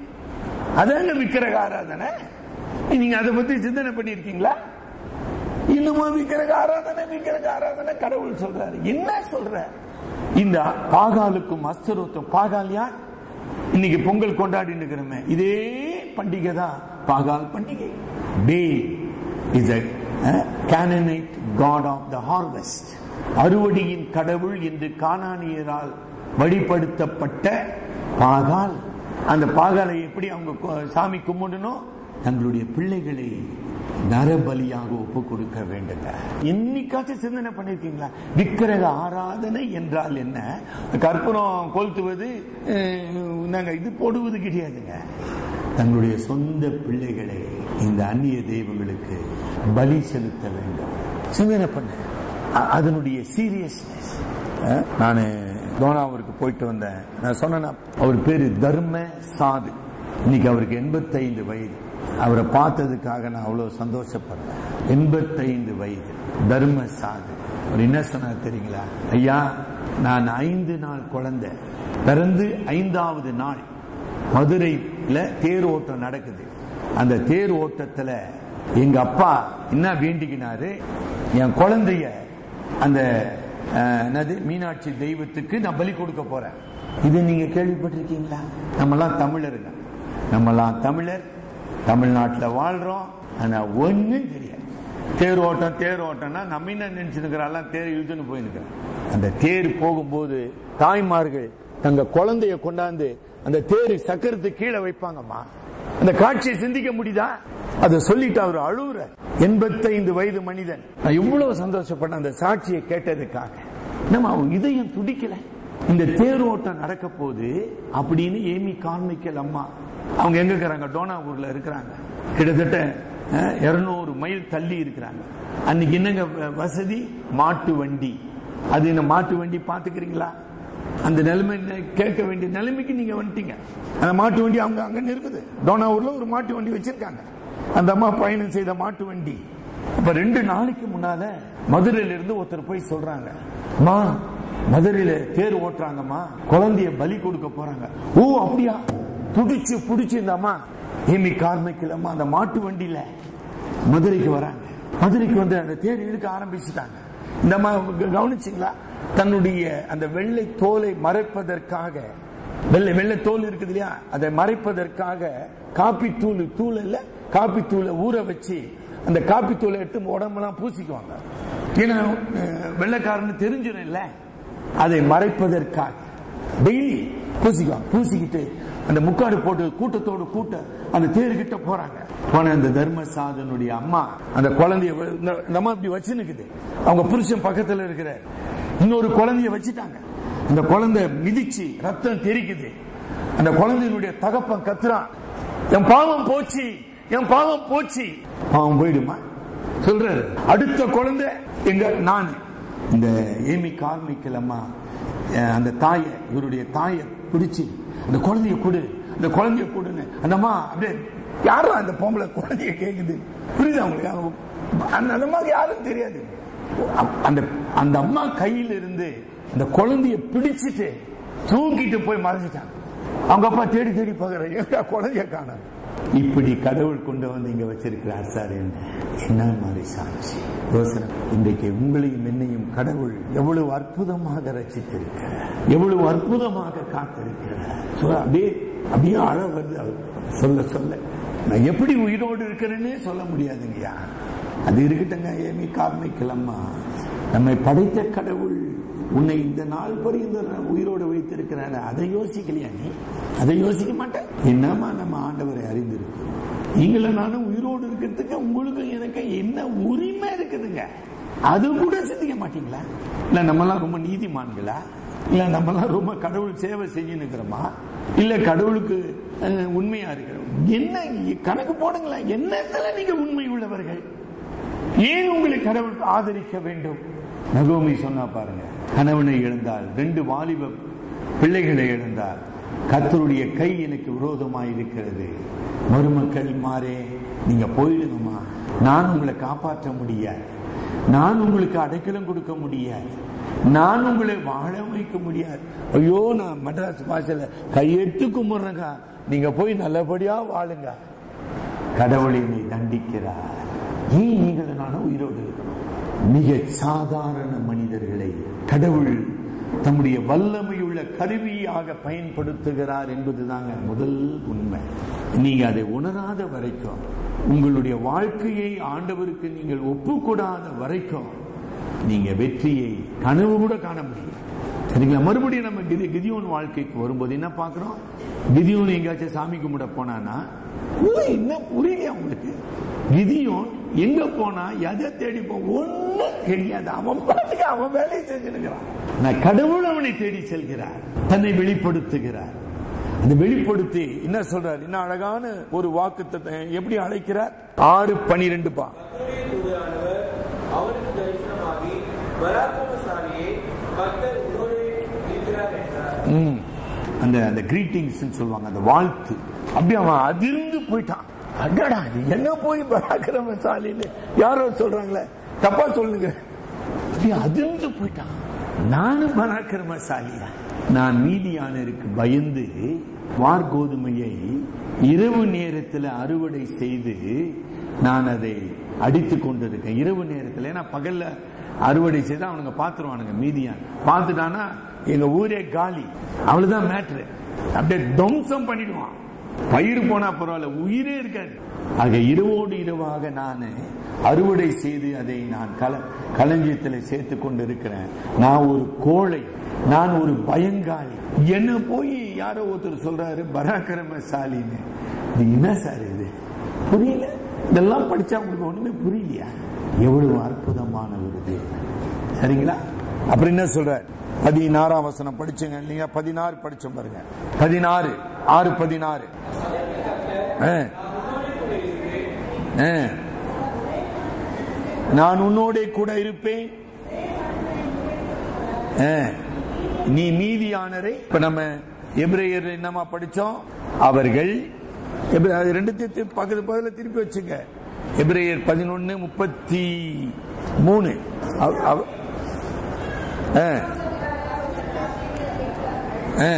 அதாங்க விக்கிரக ஆராதனை நீங்க அதை பத்தி சிந்தனை பண்ணிருக்கீங்களா இன்னுமா விக்கிரக ஆராதனை விக்கிரக ஆராதனை கடவுள் சொல்றாரு என்ன சொல்ற இந்த பாகாலுக்கும் அஸ்தரோத்தும் பாகால் யார் இன்னைக்கு பொங்கல் கொண்டாடி இருக்கிறோமே இதே பண்டிகை தான் பாகால் பண்டிகை பே is Canaanite god of the harvest அறுவடையின் கடவுள் என்று கானானியரால் வழிபடுத்தப்பட்ட பாகால் அந்த பாகாலை எப்படி அவங்க கு- சாமி கும்பிடணும் தங்களுடைய பிள்ளைகளை நரபலியாக ஒப்பு கொடுக்க வேண்டுங்க என்னைக்காச்சும் சிந்தனை பண்ணிருக்கீங்களா விக்கிரக ஆராதனை என்றால் என்ன கற்பூரம் கொளுத்துவது அஹ், நாங்க இது போடுவது கிடையாதுங்க தங்களுடைய சொந்த பிள்ளைகளை இந்த அந்நிய தெய்வங்களுக்கு பலி செலுத்த வேண்டும் சிந்தனை பண்ண அ- அதனுடைய சீரியஸ்னஸ் நான் தோனாவூருக்கு போயிட்டு வந்தேன் நான் சொன்னேன்னா அவர் பேரு தர்ம சாது இன்னைக்கு அவருக்கு எண்பத்தைந்து வயது அவரை பார்த்ததுக்காக நான் அவ்வளவு சந்தோஷப்படுறேன் எண்பத்தைந்து வயது தர்ம சாது அவர் என்ன சொன்னார் தெரியுங்களா ஐயா நான் ஐந்து நாள் குழந்தை பிறந்து ஐந்தாவது நாள் மதுரையில தேர் ஓட்டம் நடக்குது அந்த தேர் ஓட்டத்துல எங்க அப்பா என்ன வேண்டிக்கினாரு என் குழந்தைய அந்த அஹ், என்னது மீனாட்சி தெய்வத்துக்கு நான் பலி கொடுக்க போறேன் இது நீங்க கேள்விப்பட்டிருக்கீங்களா நம்மலாம் தமிழருங்க நம்மலாம் தமிழர் தமிழ்நாட்டில் வாழ்றோம் ஆனா ஒண்ணும் தெரியாது தேர் ஓட்டம் தேர் ஓட்டம்னா நம்ம என்ன நினைச்சுக்கிறாலாம் தேர் இழுத்துன்னு போயிருக்கிறோம் அந்த தேர் போகும்போது தாய்மார்கள் தங்க குழந்தைய கொண்டாந்து அந்த தேர் சக்கரத்துக்கு கீழே வைப்பாங்கம்மா அந்த காட்சியை சிந்திக்க முடியுதா அதை சொல்லிட்டு அவர் அழுவுற எண்பத்தைந்து வயது மனிதன் நான் இவ்வளவு சந்தோஷப்பட்ட அந்த சாட்சியை கேட்டதுக்காக நம்ம அவன் இதயம் துடிக்கல இந்த தேர் ஓட்டம் நடக்க போது அப்படின்னு ஏமி கார்மிக்கல் அம்மா அவங்க எங்க இருக்கிறாங்க டோனாவூர்ல இருக்கிறாங்க கிட்டத்தட்ட இருநூறு மைல் தள்ளி இருக்கிறாங்க அன்னைக்கு என்னங்க வ- வசதி மாட்டு வண்டி அது என்ன மாட்டு வண்டி பாத்துக்கிறீங்களா அந்த நிலைமை கேட்க வேண்டிய நிலைமைக்கு நீங்க வந்துட்டீங்க அந்த மாட்டு வண்டி அவங்க அங்க இருக்குது டோனாவூர்ல ஒரு மாட்டு வண்டி வச்சிருக்காங்க அந்த அம்மா பயணம் செய்த மாட்டு வண்டி இப்ப ரெண்டு நாளைக்கு முன்னால மதுரையில இருந்து ஒருத்தர் போய் சொல்றாங்க மா மதுரையில தேர் ஓட்டுறாங்கம்மா குழந்தைய பலி கொடுக்க போறாங்க ஓ அப்படியா புடிச்சு புடிச்சு இந்த அம்மா ஏமி கார்மைக்கில் அம்மா அந்த மாட்டு வண்டியில மதுரைக்கு வராங்க மதுரைக்கு வந்து அந்த தேர் இழுக்க ஆரம்பிச்சுட்டாங்க இந்த அம்மா க- கவனிச்சீங்களா தன்னுடைய அந்த வெள்ளை தோலை மறைப்பதற்காக வெள்ளை வெள்ளை தோல் இருக்குது இல்லையா அதை மறைப்பதற்காக காப்பி தூள் தூள் இல்ல காப்பி தூளை ஊற வச்சு அந்த காப்பி தூளை எடுத்து உடம்பெல்லாம் பூசிக்குவாங்க ஏன்னா அஹ், வெள்ளைக்காரன்னு தெரிஞ்சிடும் இல்ல அதை மறைப்பதற்காக டெய்லி பூசிக்குவாங்க பூசிக்கிட்டு அந்த முக்காடு போட்டு கூட்டத்தோடு கூட்ட அந்த தேர்கிட்ட போறாங்க போன அந்த தர்மசாதனுடைய அம்மா அந்த குழந்தைய வ- இந்த இந்த அம்மா இப்படி வச்சு நிக்குது அவங்க புருஷன் பக்கத்துல இருக்கிற இன்னொரு குழந்தைய வச்சுட்டாங்க அந்த குழந்தை மிதிச்சு ரத்தம் தெரிக்குது அந்த குழந்தையினுடைய தகப்பன் கத்துறான் என் பாவம் போச்சு என் பாவம் போச்சு பாவம் போயிடுமா சொல்றாரு அடுத்த குழந்தை எங்க நான் இந்த ஏமி கார்மிக்கல் அம்மா அஹ், அந்த தாயை இவருடைய தாயை பிடிச்சு அந்த குழந்தைய கொடு அந்த குழந்தைய கொடுன்னு அந்த அம்மா அப்படியே யாரும் அந்த பொம்பளை குழந்தைய கேக்குது புரியுதா உங்களுக்கு அவங்க- அந்த அந்த மாதிரி யாரும் தெரியாது அ- அந்த அந்த அம்மா கையில இருந்து அந்த குழந்தைய பிடிச்சிட்டு தூக்கிட்டு போய் மறைஞ்சிட்டாங்க அவங்க அப்பா தேடி தேடி பாக்குற எங்க குழந்தைய காணோம் இப்படி கடவுள் கொண்டு வந்து இங்க வச்சிருக்கிறார் சார் என்ன என்ன மாதிரி சாட்சி யோசனை இன்றைக்கு உங்களையும் என்னையும் கடவுள் எவ்வளவு அற்புதமாக ரசித்திருக்கிறார் எவ்வளவு அற்புதமாக காத்திருக்கிறார் சொல்ல அப்படியே அப்படியே அழ வருது அவர் சொல்ல சொல்ல நான் எப்படி உயிரோடு இருக்கிறேன்னே சொல்ல முடியாதுங்கய்யா அது இருக்கட்டுங்க ஏமி கார்மிக்கலம்மா நம்மை படைத்த கடவுள் உன்னை இந்த நாள் பரிந்த உயிரோடு வைத்திருக்கிறாரு அதை யோசிக்கலையா நீ அதை யோசிக்க மாட்டேன் என்னமா நம்ம ஆண்டவரை அறிந்திருக்கிறோம் நீங்கள நானும் உயிரோடு இருக்கிறதுக்கு உங்களுக்கும் எனக்கு என்ன உரிமை இருக்குதுங்க அது கூட சிந்திக்க மாட்டீங்களா இல்ல நம்மலாம் ரொம்ப நீதிமான்களா இல்ல நம்மலாம் ரொம்ப கடவுள் சேவை செய்யணும் இருக்கிறோமா இல்ல கடவுளுக்கு அஹ், உண்மையா இருக்கிறோம் என்ன கணக்கு போடுங்களேன் என்னத்துல நீங்க உண்மை உள்ளவர்கள் ஏன் உங்களை கடவுள் ஆதரிக்க வேண்டும் நகோமி சொன்னா பாருங்க கணவனை இழந்தால் ரெண்டு வாலிப பிள்ளைகளை இழந்தால் கர்த்தருடைய கை எனக்கு விரோதமாய் இருக்கிறது மருமக்கள் மாறே நீங்க போயிடுங்கம்மா நான் உங்களை காப்பாற்ற முடியாது நான் உங்களுக்கு அடைக்கலம் கொடுக்க முடியாது நான் உங்களை வாழ வைக்க முடியாது ஐயோ நான் மெட்ராஸ் பாஷையில கையெட்டு கும்பிடுறேங்க நீங்க போய் நல்லபடியா வாழுங்க கடவுள் என்னை தண்டிக்கிறார் ஏன் நீங்கள் நானும் உயிரோடு இருக்கணும் மிக சாதாரண மனிதர்களை கடவுள் தம்முடைய வல்லமையுள்ள கருவியாக பயன்படுத்துகிறார் என்பதுதாங்க முதல் உண்மை நீங்க அதை உணராத வரைக்கும் உங்களுடைய வாழ்க்கையை ஆண்டவருக்கு நீங்கள் ஒப்புக்கூடாத வரைக்கும் நீங்க வெற்றியை கனவு கூட காண முடியும் சரிங்களா மறுபடியும் நம்ம கிதி கிதியோன் வாழ்க்கைக்கு வரும்போது என்ன பார்க்கிறோம் கிதியோன் எங்கேயாச்சும் சாமி கும்பிட போனானா இல்லை, என்ன புரியலையா உங்களுக்கு கிதியோன் எங்க போனா எதை தேடி போ ஒண்ணும் தெரியாது அவன் பாட்டுக்கு அவன் வேலையை செஞ்சிருக்கிறான் நான் கடவுள் அவனை தேடி செல்கிறார் தன்னை வெளிப்படுத்துகிறார் அந்த வெளிப்படுத்தி என்ன சொல்றார் என்ன அழகான ஒரு வாக்கு எப்படி அழைக்கிறார் ஆறு பனிரெண்டு பா கர்த்தருடைய தூதரானவர் அவனுக்கு தரிசனமாகி பராக்கிரமசாலியே கர்த்தர் உன்னோடு இருக்கிறார் என்றார் ம். அந்த அந்த கிரீட்டிங்ஸ் சொல்லுவாங்க அந்த வாழ்த்து அப்படி அவன் அதிர்ந்து போயிட்டான் அடடா இது என்ன போய் பராக்கிரமசாலின்னு யாரோ சொல்றாங்களே தப்பா சொல்லுங்க அப்படி அதிர்ந்து போயிட்டான் நானும் பராக்கிரமசாலியா நான் மீதியானருக்கு பயந்து வார்கோதுமையை இரவு நேரத்தில் அறுவடை செய்து நான் அதை அடித்து கொண்டிருக்கேன் இரவு நேரத்தில் ஏன்னா பகல்ல அறுவடை செய்து அவனுங்க பார்த்துருவானுங்க மீதியான் பார்த்துட்டானா எங்க ஊரே காலி அவ்வளவுதான் மேட்ரு அப்படியே துவம்சம் பண்ணிடுவான் பயிர் போனா பரவாயில்ல உயிரே இருக்காது ஆக இரவோடு இரவாக நான் அறுவடை செய்து அதை நான் கல களஞ்சியத்தில் சேர்த்து கொண்டு இருக்கிறேன் நான் ஒரு கோழை நான் ஒரு பயங்காளி என்ன போய் யாரோ ஒருத்தர் சொல்றாரு பராக்கிரமசாலின்னு இது என்ன சார் இது புரியல இதெல்லாம் படிச்சா உங்களுக்கு ஒண்ணுமே புரியலையா எவ்வளவு அற்புதமான ஒரு தேவன் சரிங்களா அப்புறம் என்ன சொல்றார் பதினாறாம் வசனம் படிச்சுங்க நீங்க பதினாறு படிச்சோம் பாருங்க பதினாறு ஆறு பதினாறு ஆ. ஆ. நான் உன்னோட கூட இருப்பேன் ஆ. நீ மீதியானரை இப்ப நம்ம எபிரேயர் என்னமா படிச்சோம் அவர்கள் எபிரே- அது ரெண்டுத்தையும் பக்கத்து பக்கத்துல திருப்பி வச்சுங்க எபிரேயர் பதினொன்னு முப்பத்தி மூணு அவ- அவ- ஆ. ஆ.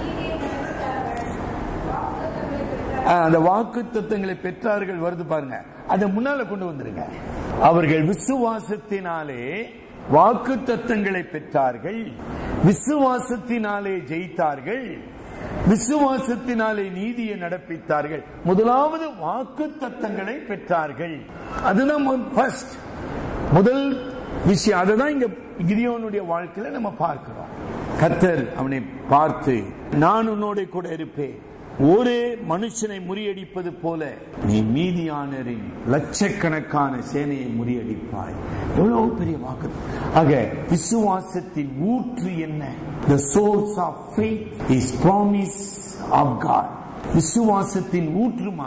ஆ, அந்த வாக்கு தத்துவங்களை பெற்றார்கள் வருது பாருங்க அதை முன்னால கொண்டு வந்துருங்க அவர்கள் விசுவாசத்தினாலே வாக்கு தத்தங்களை பெற்றார்கள் விசுவாசத்தினாலே ஜெயித்தார்கள் விசுவாசத்தினாலே நீதியை நடப்பித்தார்கள் முதலாவது வாக்கு தத்தங்களை பெற்றார்கள் அதுதான் ஃபர்ஸ்ட் முதல் விஷயம் அதுதான் இங்க கிதியோனுடைய வாழ்க்கையில நம்ம பார்க்கிறோம் கத்தர் அவனை பார்த்து நான் உன்னோட கூட இருப்பேன் ஒரே மனுஷனை முறியடிப்பது போல நீ மீதியானரின் லட்சக்கணக்கான சேனையை முறியடிப்பாய் எவ்வளவு பெரிய வாக்கு ஆக விசுவாசத்தின் ஊற்று என்ன the source of faith is promise of god விசுவாசத்தின் ஊற்றுமா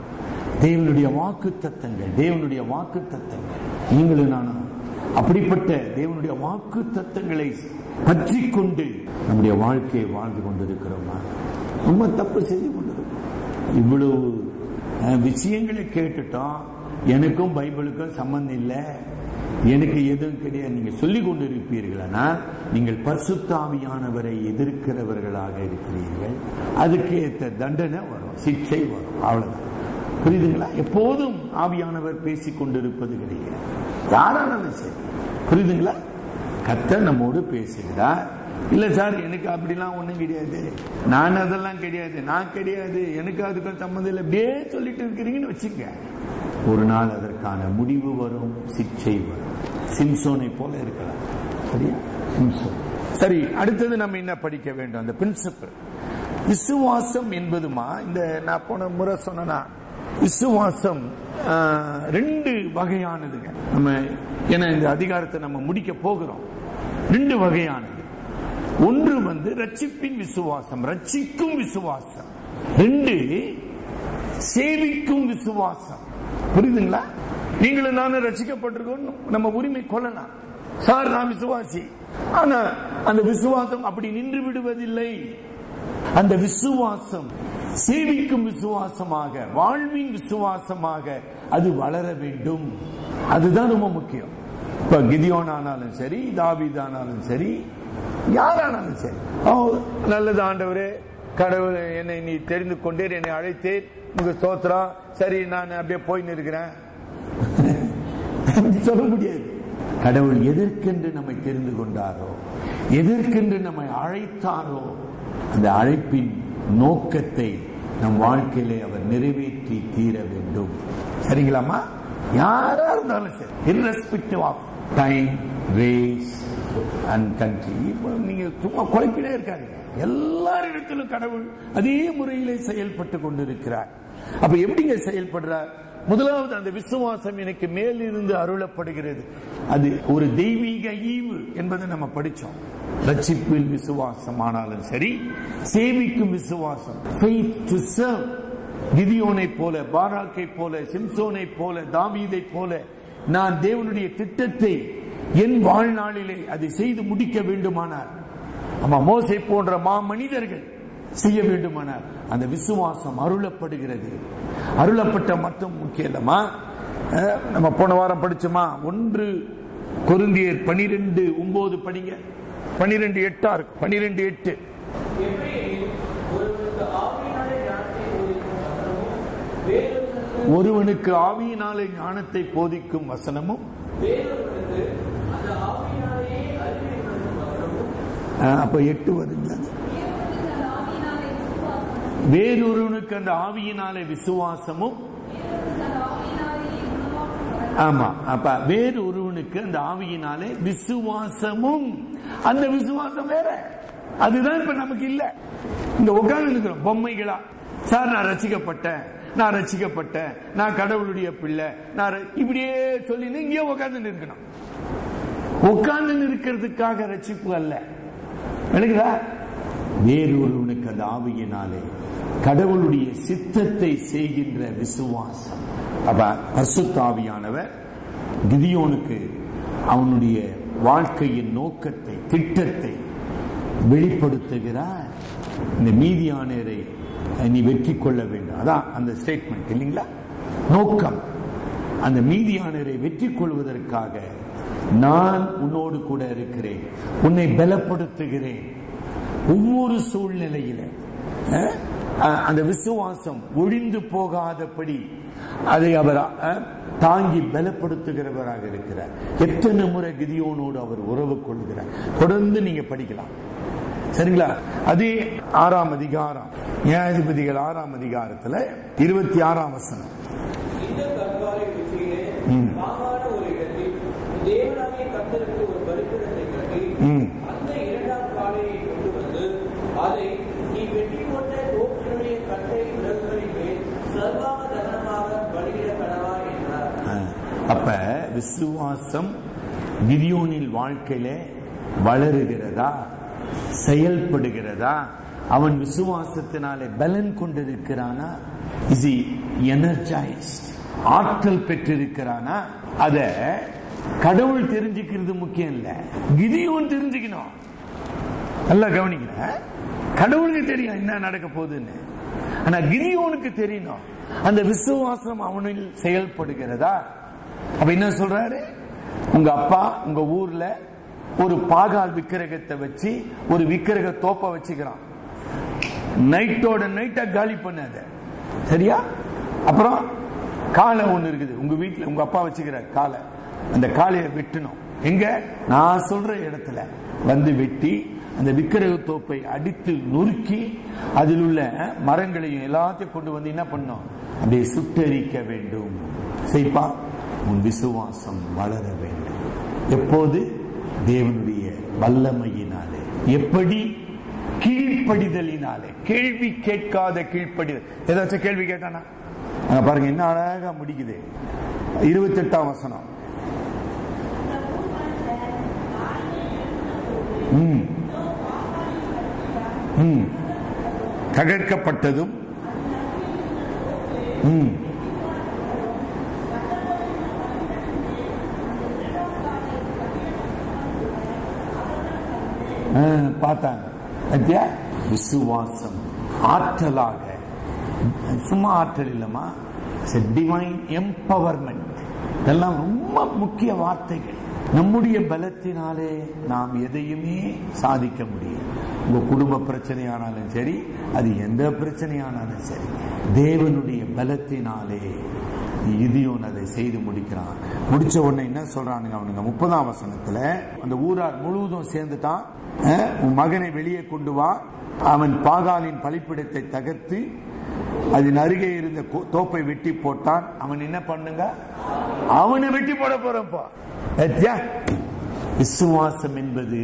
தேவனுடைய வாக்கு தத்தங்கள் தேவனுடைய வாக்கு தத்தங்கள் நீங்களும் நானும் அப்படிப்பட்ட தேவனுடைய வாக்கு தத்தங்களை பற்றி கொண்டு நம்முடைய வாழ்க்கையை வாழ்ந்து கொண்டிருக்கிறோமா ரொம்ப தப்பு செஞ்சு கொண்டிருக்கோம் இவ்வளவு அஹ், விஷயங்களை கேட்டுட்டோம் எனக்கும் பைபிளுக்கும் சம்பந்தம் இல்லை எனக்கு எதுவும் கிடையாது நீங்க சொல்லிக் கொண்டிருப்பீர்களா நீங்கள் பரிசுத்தாவியானவரை எதிர்க்கிறவர்களாக இருக்கிறீர்கள் அதுக்கு ஏற்ற தண்டனை வரும் சிக்ஷை வரும் அவ்வளவுதான் புரியுதுங்களா எப்போதும் ஆவியானவர் பேசிக் கொண்டிருப்பது கிடையாது யாரானாலும் சரி புரியுதுங்களா கத்தர் நம்மோடு பேசுகிறார் இல்ல சார் எனக்கு அப்படிலாம் ஒண்ணும் கிடையாது நான் அதெல்லாம் கிடையாது நான் கிடையாது எனக்கு அதுக்கும் சம்மந்தம் இல்லை அப்படியே சொல்லிட்டு இருக்கிறீங்கன்னு வச்சுக்க ஒரு நாள் அதற்கான முடிவு வரும் சிக்ஷை வரும் சிம்சோனை போல இருக்கலாம் சரியா சிம்சோன் சரி அடுத்தது நம்ம என்ன படிக்க வேண்டும் அந்த பிரின்சிபல் விசுவாசம் என்பதுமா இந்த நான் போன முறை சொன்னா விசுவாசம் ஆஹ், ரெண்டு வகையானதுங்க நம்ம ஏன்னா இந்த அதிகாரத்தை நம்ம முடிக்க போகிறோம் ரெண்டு வகையானது ஒன்று வந்து ரட்சிப்பின் விசுவாசம் ரட்சிக்கும் விசுவாசம் ரெண்டு சேவிக்கும் விசுவாசம் புரியுதுங்களா நீங்களும் நானும் ரட்சிக்கப்பட்டிருக்கோம் நம்ம உரிமை கொள்ளலாம் சார் நான் விசுவாசி ஆனா அந்த விசுவாசம் அப்படி நின்று விடுவதில்லை அந்த விசுவாசம் சேவிக்கும் விசுவாசமாக வாழ்வின் விசுவாசமாக அது வளர வேண்டும் அதுதான் ரொம்ப முக்கியம் இப்ப கிதியோன் ஆனாலும் சரி தாவீதானாலும் சரி யாரானாலும் சரி ஓ நல்லது ஆண்டவரே கடவுள் என்னை நீ தெரிந்து கொண்டீர் என்னை அழைத்தீர் உங்க ஸ்தோத்திரம் சரி நான் அப்படியே போயின்னு இருக்கிறேன் அப்படி சொல்ல முடியாது கடவுள் எதற்கென்று நம்மை தெரிந்து கொண்டாரோ எதற்கென்று நம்மை அழைத்தாரோ அந்த அழைப்பின் நோக்கத்தை நம் வாழ்க்கையிலே அவர் நிறைவேற்றி தீர வேண்டும் சரிங்களாமா யாரா இருந்தாலும் சரி irrespective of time race and country இப்போ நீங்க சும்மா குழப்பினே இருக்காதீங்க எல்லாரிடத்திலும் கடவுள் அதே முறையிலே செயல்பட்டு கொண்டிருக்கிறார் அப்ப எப்படிங்க செயல்படுறார் முதலாவது அந்த விசுவாசம் எனக்கு மேலிருந்து அருளப்படுகிறது அது ஒரு தெய்வீக ஈவு என்பதை நம்ம படிச்சோம் ரட்சிப்பில் விசுவாசம் ஆனாலும் சரி சேவிக்கும் விசுவாசம் faith to serve கிதியோனை போல பாராக்கை போல சிம்சோனை போல தாவீதை போல நான் தேவனுடைய திட்டத்தை என் வாழ்நாளிலே அதை செய்து முடிக்க வேண்டுமானார் ஆமா மோசை போன்ற மா மனிதர்கள் செய்ய வேண்டுமானார் அந்த விசுவாசம் அருளப்படுகிறது அருளப்பட்ட மட்டும் முக்கியம் இல்லமா அஹ், நம்ம போன வாரம் படிச்சோமா ஒன்று கொருந்தியர் பனிரெண்டு ஒன்பது படிங்க பனிரெண்டு எட்டா இருக்கும் பனிரெண்டு எட்டு எப்படியெனில் ஒருவனுக்கு ஆவியினாலே ஞானத்தை போதிக்கும் வசனமும் வேறொருவனுக்கு ஒருவனுக்கு ஆவியினாலே ஞானத்தை போதிக்கும் வசனமும் வேறொருவனுக்கு அந்த ஆவியினாலேயே அறிவை உணர்த்தும் வசனமும் அஹ், அப்ப எட்டு வருங்க வேறொருவனுக்கு அந்த ஆவியினாலே விசுவாசமும் ஆமா அப்ப வேறு ஒருவனுக்கு அந்த ஆவியினாலே விசுவாசமும் அந்த விசுவாசம் வேற அதுதான் இப்ப நமக்கு இல்ல இந்த உட்கார்ந்து இருக்கிறோம் பொம்மைகளா சார் நான் ரசிக்கப்பட்டேன் நான் ரசிக்கப்பட்டேன் நான் கடவுளுடைய பிள்ளை நான் ர- இப்படியே சொல்லி இங்கேயே உட்கார்ந்து இருக்கணும் உட்கார்ந்து இருக்கிறதுக்காக ரட்சிப்பு அல்ல விளங்குதா வேறொருவனுக்கு அந்த ஆவியினாலே கடவுளுடைய சித்தத்தை செய்கின்ற விசுவாசம் அப்ப பரிசுத்தாவியானவர் கிதியோனுக்கு அவனுடைய வாழ்க்கையின் நோக்கத்தை திட்டத்தை வெளிப்படுத்துகிறார் இந்த மீதியானரை நீ வெற்றி கொள்ள வேண்டும் அதான் அந்த ஸ்டேட்மெண்ட் இல்லைங்களா நோக்கம் அந்த மீதியானரை வெற்றி கொள்வதற்காக நான் உன்னோடு கூட இருக்கிறேன் உன்னை பலப்படுத்துகிறேன் ஒவ்வொரு சூழ்நிலையில அஹ், அஹ், அந்த விசுவாசம் ஒழிந்து போகாதபடி அதை அவர் அஹ், தாங்கி பலப்படுத்துகிறவராக இருக்கிறார் எத்தனை முறை கிதியோனோடு அவர் உறவு கொள்கிறார் தொடர்ந்து நீங்க படிக்கலாம் சரிங்களா அதே ஆறாம் அதிகாரம் நியாயாதிபதிகள் ஆறாம் அதிகாரத்துல இருபத்தி ஆறாம் வசனம் இந்த கற்காலை உச்சியிலே மாகாண ஒரு இடத்தில் தேவனாகிய கர்த்தருக்கு ஒரு பலிபீடத்தை கட்டி ம். அந்த இரண்டாம் காளையை கொண்டு வந்து அதை நீ வெட்டி போட்ட தோப்பினுடைய கட்டை விறகுகளின் மேல் சர்வாக தகனமாக பலியிட கடவா என்றார் அஹ், அப்ப விசுவாசம் கிதியோனில் வாழ்க்கையில வளருகிறதா செயல்படுகிறதா அவன் விசுவாசத்தினாலே பலன் கொண்டிருக்கிறானா இஸ் எனர்ஜைஸ்ட் ஆற்றல் பெற்றிருக்கிறானா அத கடவுள் தெரிஞ்சுக்கிறது முக்கியம் இல்ல கிதியோன் தெரிஞ்சுக்கணும் நல்லா கவனிக்கல கடவுளுக்கு தெரியும் என்ன நடக்க போகுதுன்னு ஆனா கிதியோனுக்கு தெரியணும் அந்த விசுவாசம் அவனில் செயல்படுகிறதா அப்ப என்ன சொல்றாரு உங்க அப்பா உங்க ஊர்ல ஒரு பாகால் விக்கிரகத்தை வச்சு ஒரு விக்கிரக தோப்ப வச்சுக்கிறான் நைட்டோட நைட்டா காலி பண்ணாத சரியா அப்புறம் காலை ஒண்ணு இருக்குது உங்க வீட்டுல உங்க அப்பா வச்சுக்கிறார் காலை அந்த காளையை வெட்டணும் எங்க நான் சொல்ற இடத்துல வந்து வெட்டி அந்த விக்கிரக தோப்பை அடித்து நொறுக்கி அதில் உள்ள மரங்களையும் எல்லாத்தையும் கொண்டு வந்து என்ன பண்ணும் அப்படியே சுட்டரிக்க வேண்டும் செய்ப்பா உன் விசுவாசம் வளர வேண்டும் எப்போது தேவனுடைய வல்லமையினாலே எப்படி கீழ்ப்படிதலினாலே கேள்வி கேட்காத கீழ்ப்படிதல் ஏதாச்சும் கேள்வி கேட்டானா அங்க பாருங்க என்ன அழகா முடிக்குது இருபத்தி எட்டாம் வசனம் ம். ம். தகர்க்கப்பட்டதும் ம். ஆ, பார்த்தாங்க பத்தியா விசுவாசம் ஆற்றலாக சும்மா ஆற்றல் இல்லமா டிவைன் எம்பவர்மெண்ட் இதெல்லாம் ரொம்ப முக்கிய வார்த்தைகள் நம்முடைய பலத்தினாலே நாம் எதையுமே சாதிக்க முடியும் உங்க குடும்ப பிரச்சனையானாலும் சரி அது எந்த பிரச்சனையானாலும் சரி தேவனுடைய பலத்தினாலே இதியோன் அதை செய்து முடிக்கிறான் முடிச்ச உடனே என்ன சொல்றானுங்க அவனுங்க முப்பதாம் வசனத்துல அந்த ஊரார் முழுவதும் சேர்ந்துட்டான் அஹ், உன் மகனை வெளியே கொண்டு வா அவன் பாகாலின் பலிப்பிடத்தை தகர்த்து அதன் அருகே இருந்த கோ- தோப்பை வெட்டி போட்டான் அவன் என்ன பண்ணுங்க அவனை வெட்டி போட போறப்பா பாத்தியா? விசுவாசம் என்பது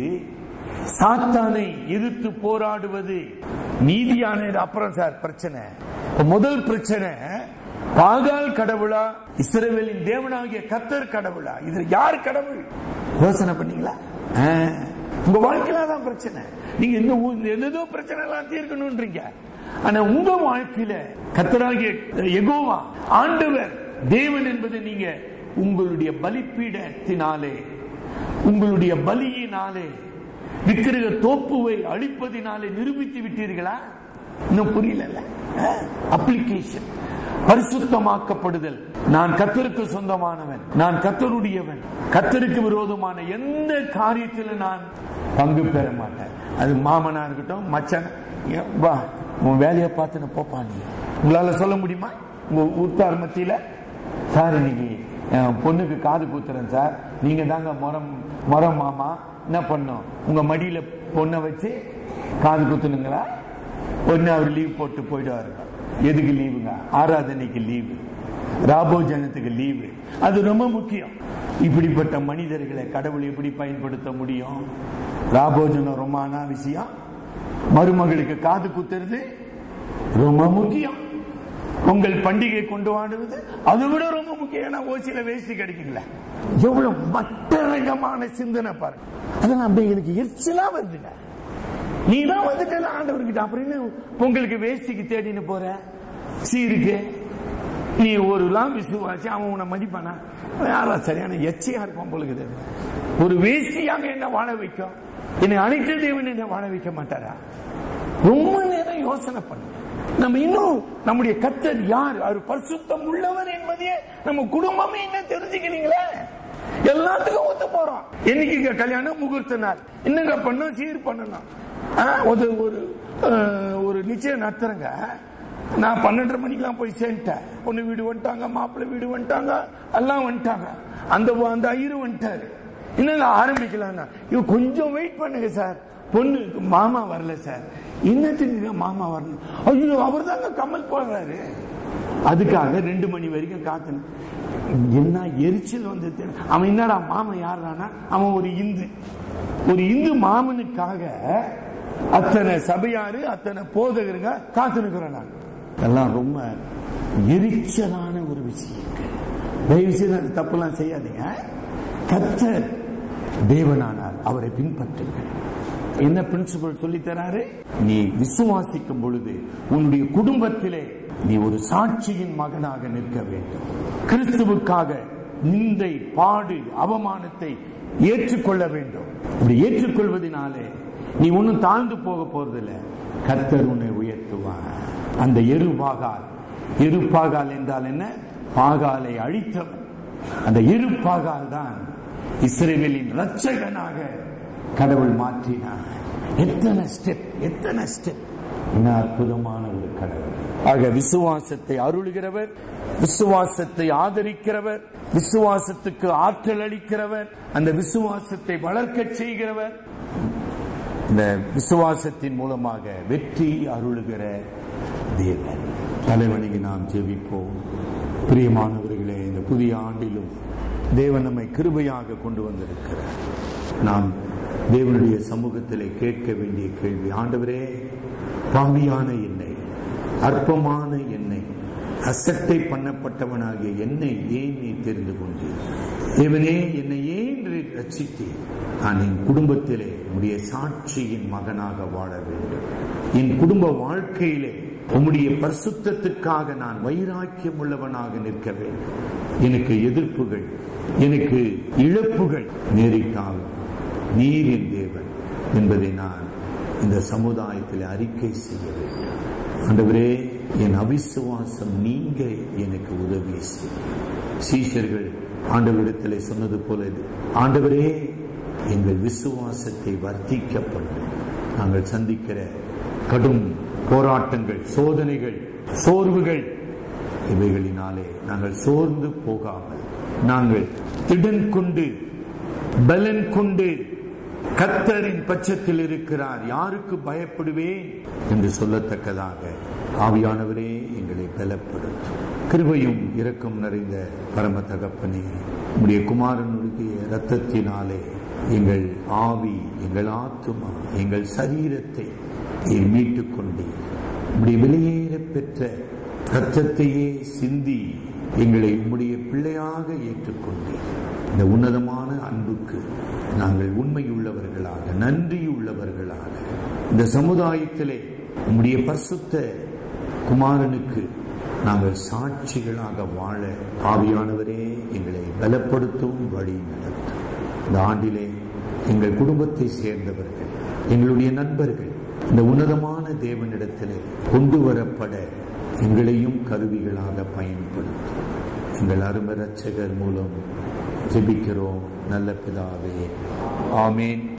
சாத்தானை எதிர்த்து போராடுவது நீதியான அப்புறம் சார் பிரச்சனை இப்ப முதல் பிரச்சனை பாகால் கடவுளா இஸ்ரவேலின் தேவனாகிய கத்தர் கடவுளா இது யார் கடவுள் யோசனை பண்ணீங்களா ஆ, உங்க வாழ்க்கையில தான் பிரச்சனை நீங்க இந்த ஊ- ஏதேதோ பிரச்சனை எல்லாம் தீர்க்கணும்ன்றீங்க ஆனா உங்க வாழ்க்கையில கத்தராகிய எகோவா ஆண்டவர் தேவன் என்பதை நீங்க உங்களுடைய பலிப்பீடத்தினாலே உங்களுடைய பலியினாலே விக்கிரக தோப்புவை அழிப்பதினாலே நிரூபித்து விட்டீர்களா இன்னும் புரியல அப்ளிகேஷன் பரிசுத்தமாக்கப்படுதல் நான் கத்தருக்கு சொந்தமானவன் நான் கத்தருடையவன் கத்தருக்கு விரோதமான எந்த காரியத்தில் நான் பங்கு பெற மாட்டேன் அது மாமனா இருக்கட்டும் மச்சான் ஏ, வா உன் வேலையை பார்த்து நான் போப்பா நீ உங்களால சொல்ல முடியுமா உங்க உத்தார் மத்தியில சார் இன்னைக்கு என் பொண்ணுக்கு காது குத்துறேன் சார் நீங்க தாங்க முறம் முறம் மாமா என்ன பண்ணோம் உங்க மடியில பொண்ணை வச்சு காது குத்துனுங்களா ஒன்னு அவர் லீவ் போட்டு போயிடுவாரு எதுக்கு லீவுங்க ஆராதனைக்கு லீவு ராபோஜனத்துக்கு லீவு அது ரொம்ப முக்கியம் இப்படிப்பட்ட மனிதர்களை கடவுள் எப்படி பயன்படுத்த முடியும் ராபோஜனம் ரொம்ப அனாவசியம் மருமகளுக்கு காது குத்துறது ரொம்ப முக்கியம் உங்கள் பண்டிகை கொண்டு வாடுவது அதை விட ரொம்ப முக்கியம் ஏன்னா ஓசியில வேஷ்டி கிடைக்குங்களா எவ்வளவு மட்டரகமான சிந்தனை பாருங்க அதெல்லாம் அப்படியே எனக்கு எரிச்சலா வருதுங்க நீ தான் வந்துட்டு ஆண்டவர்கிட்ட அப்புறம் என்ன பொங்கலுக்கு வேஷ்டிக்கு தேடின்னு போற சீருக்கு நீ ஒரு லாம் விசுவாசி அவன் உன்னை மதிப்பானா யாரா சரியான எச்சையா இருப்பான் பொழுது ஒரு வேஷ்டியாக என்ன வாழ வைக்கும் என்னை அழைத்த தேவன் என்ன வாழ வைக்க மாட்டாரா ரொம்ப நேரம் யோசனை பண்ணு நம்ம இன்னும் நம்முடைய கத்தர் யார் அவர் பரிசுத்தம் உள்ளவர் என்பதையே நம்ம குடும்பமே என்ன தெரிஞ்சுக்கிறீங்களே எல்லாத்துக்கும் ஒத்து போறோம் என்னைக்கு கல்யாணம் முகூர்த்த நாள் என்னங்க பண்ணும் சீர் பண்ணணும் ஆ, ஒரு ஒரு அஹ், ஒரு நிச்சயம் நடத்துறங்க நான் பன்னெண்டரை மணிக்கெல்லாம் போய் சேர்ந்துட்டேன் பொண்ணு வீடு வந்துட்டாங்க மாப்பிள்ளை வீடு வந்துட்டாங்க எல்லாம் வந்துட்டாங்க அந்த அந்த ஐயரு வந்துட்டாரு இன்னும் ஆரம்பிக்கலாம் இவ கொஞ்சம் வெயிட் பண்ணுங்க சார் பொண்ணு மாமா வரல சார் என்னத்துக்கு மாமா வரணும் ஐயோ அவர் தாங்க கமல் போடுறாரு அதுக்காக ரெண்டு மணி வரைக்கும் காத்துனேன் என்ன எரிச்சல் வந்து தெரியல. அவன் என்னடா மாமன் யாருடானா அவன் ஒரு இந்து ஒரு இந்து மாமனுக்காக அத்தனை சபையாரு அத்தனை போதகருங்க காத்து நிக்கிறோம் நான் எல்லாம் ரொம்ப எரிச்சலான ஒரு விஷயம் தயவு செய்து அந்த தப்பெல்லாம் செய்யாதீங்க கத்தர் தேவனானார் அவரை பின்பற்றுங்கள் என்ன பிரின்சிபல் சொல்லி தராரு நீ விசுவாசிக்கும் பொழுது உன்னுடைய குடும்பத்திலே நீ ஒரு சாட்சியின் மகனாக நிற்க வேண்டும் கிறிஸ்துவுக்காக நிந்தை பாடு அவமானத்தை ஏற்றுக்கொள்ள வேண்டும் இப்படி ஏற்றுக்கொள்வதனாலே நீ ஒன்னும் தாழ்ந்து போக போறதில்ல கர்த்தர் உன்னை உயர்த்துவார் அந்த எருபாகால் எருப்பாகால் என்றால் என்ன பாகாலை அழித்தவன் அந்த எருப்பாகால் தான் இஸ்ரேலின் ரட்சகனாக கடவுள் மாற்றினார் எத்தனை ஸ்டெப் எத்தனை ஸ்டெப் என்ன அற்புதமான ஒரு கடவுள் ஆக விசுவாசத்தை அருளுகிறவர் விசுவாசத்தை ஆதரிக்கிறவர் விசுவாசத்துக்கு ஆற்றல் அளிக்கிறவர் அந்த விசுவாசத்தை வளர்க்கச் செய்கிறவர் இந்த விசுவாசத்தின் மூலமாக வெற்றி அருளுகிற தேவன் தலைவணிக்கு நாம் ஜெபிப்போம் பிரியமானவர்களே இந்த புதிய ஆண்டிலும் தேவன் நம்மை கிருபையாக கொண்டு வந்திருக்கிறார் நாம் தேவனுடைய சமூகத்திலே கேட்க வேண்டிய கேள்வி ஆண்டவரே பாவியான என்னை அற்பமான என்னை அசட்டை பண்ணப்பட்டவனாகிய என்னை ஏன் நீ தெரிந்து கொண்டீர் தேவனே என்னை ஏன் நீர் ரட்சித்தீர் நான் என் குடும்பத்திலே உடைய சாட்சியின் மகனாக வாழ வேண்டும் என் குடும்ப வாழ்க்கையிலே உம்முடைய பரிசுத்தத்துக்காக நான் வைராக்கியம் உள்ளவனாக நிற்க வேண்டும் எனக்கு எதிர்ப்புகள் எனக்கு இழப்புகள் நேரிட்டாலும் நீர் என் தேவன் என்பதை நான் இந்த சமுதாயத்தில் அறிக்கை செய்ய வேண்டும் ஆண்டவரே என் அவிசுவாசம் நீங்க எனக்கு உதவி செய்யும் சீஷர்கள் ஆண்டவரிடத்தில் சொன்னது போல இது ஆண்டவரே எங்கள் விசுவாசத்தை வர்த்திக்க பண்ணும் நாங்கள் சந்திக்கிற கடும் போராட்டங்கள் சோதனைகள் சோர்வுகள் இவைகளினாலே நாங்கள் சோர்ந்து போகாமல் நாங்கள் திடன் கொண்டு பலன் கொண்டு கத்தரின் பட்சத்தில் இருக்கிறார் யாருக்கு பயப்படுவேன் என்று சொல்லத்தக்கதாக ஆவியானவரே எங்களை பலப்படுத்தும் கிருபையும் இரக்கம் நிறைந்த பரம தகப்பனே உடைய குமாரனுடைய இரத்தத்தினாலே எங்கள் ஆவி எங்கள் ஆத்துமா எங்கள் சரீரத்தை நீர் மீட்டுக் கொண்டீர் உடைய வெளியேற பெற்ற இரத்தத்தையே சிந்தி எங்களை உம்முடைய பிள்ளையாக ஏற்றுக்கொண்டீர் இந்த உன்னதமான அன்புக்கு நாங்கள் உண்மையுள்ளவர்களாக நன்றியுள்ளவர்களாக இந்த சமுதாயத்திலே உம்முடைய பரிசுத்த குமாரனுக்கு நாங்கள் சாட்சிகளாக வாழ ஆவியானவரே எங்களை பலப்படுத்தும் வழி நடத்தும் இந்த ஆண்டிலே எங்கள் குடும்பத்தை சேர்ந்தவர்கள் எங்களுடைய நண்பர்கள் இந்த உன்னதமான தேவனிடத்திலே கொண்டு வரப்பட எங்களையும் கருவிகளாக பயன்படுத்தும் எங்கள் அரும ரட்சகர் மூலம் ஜெபிக்கிறோம் நல்ல பிதாவே ஆமேன்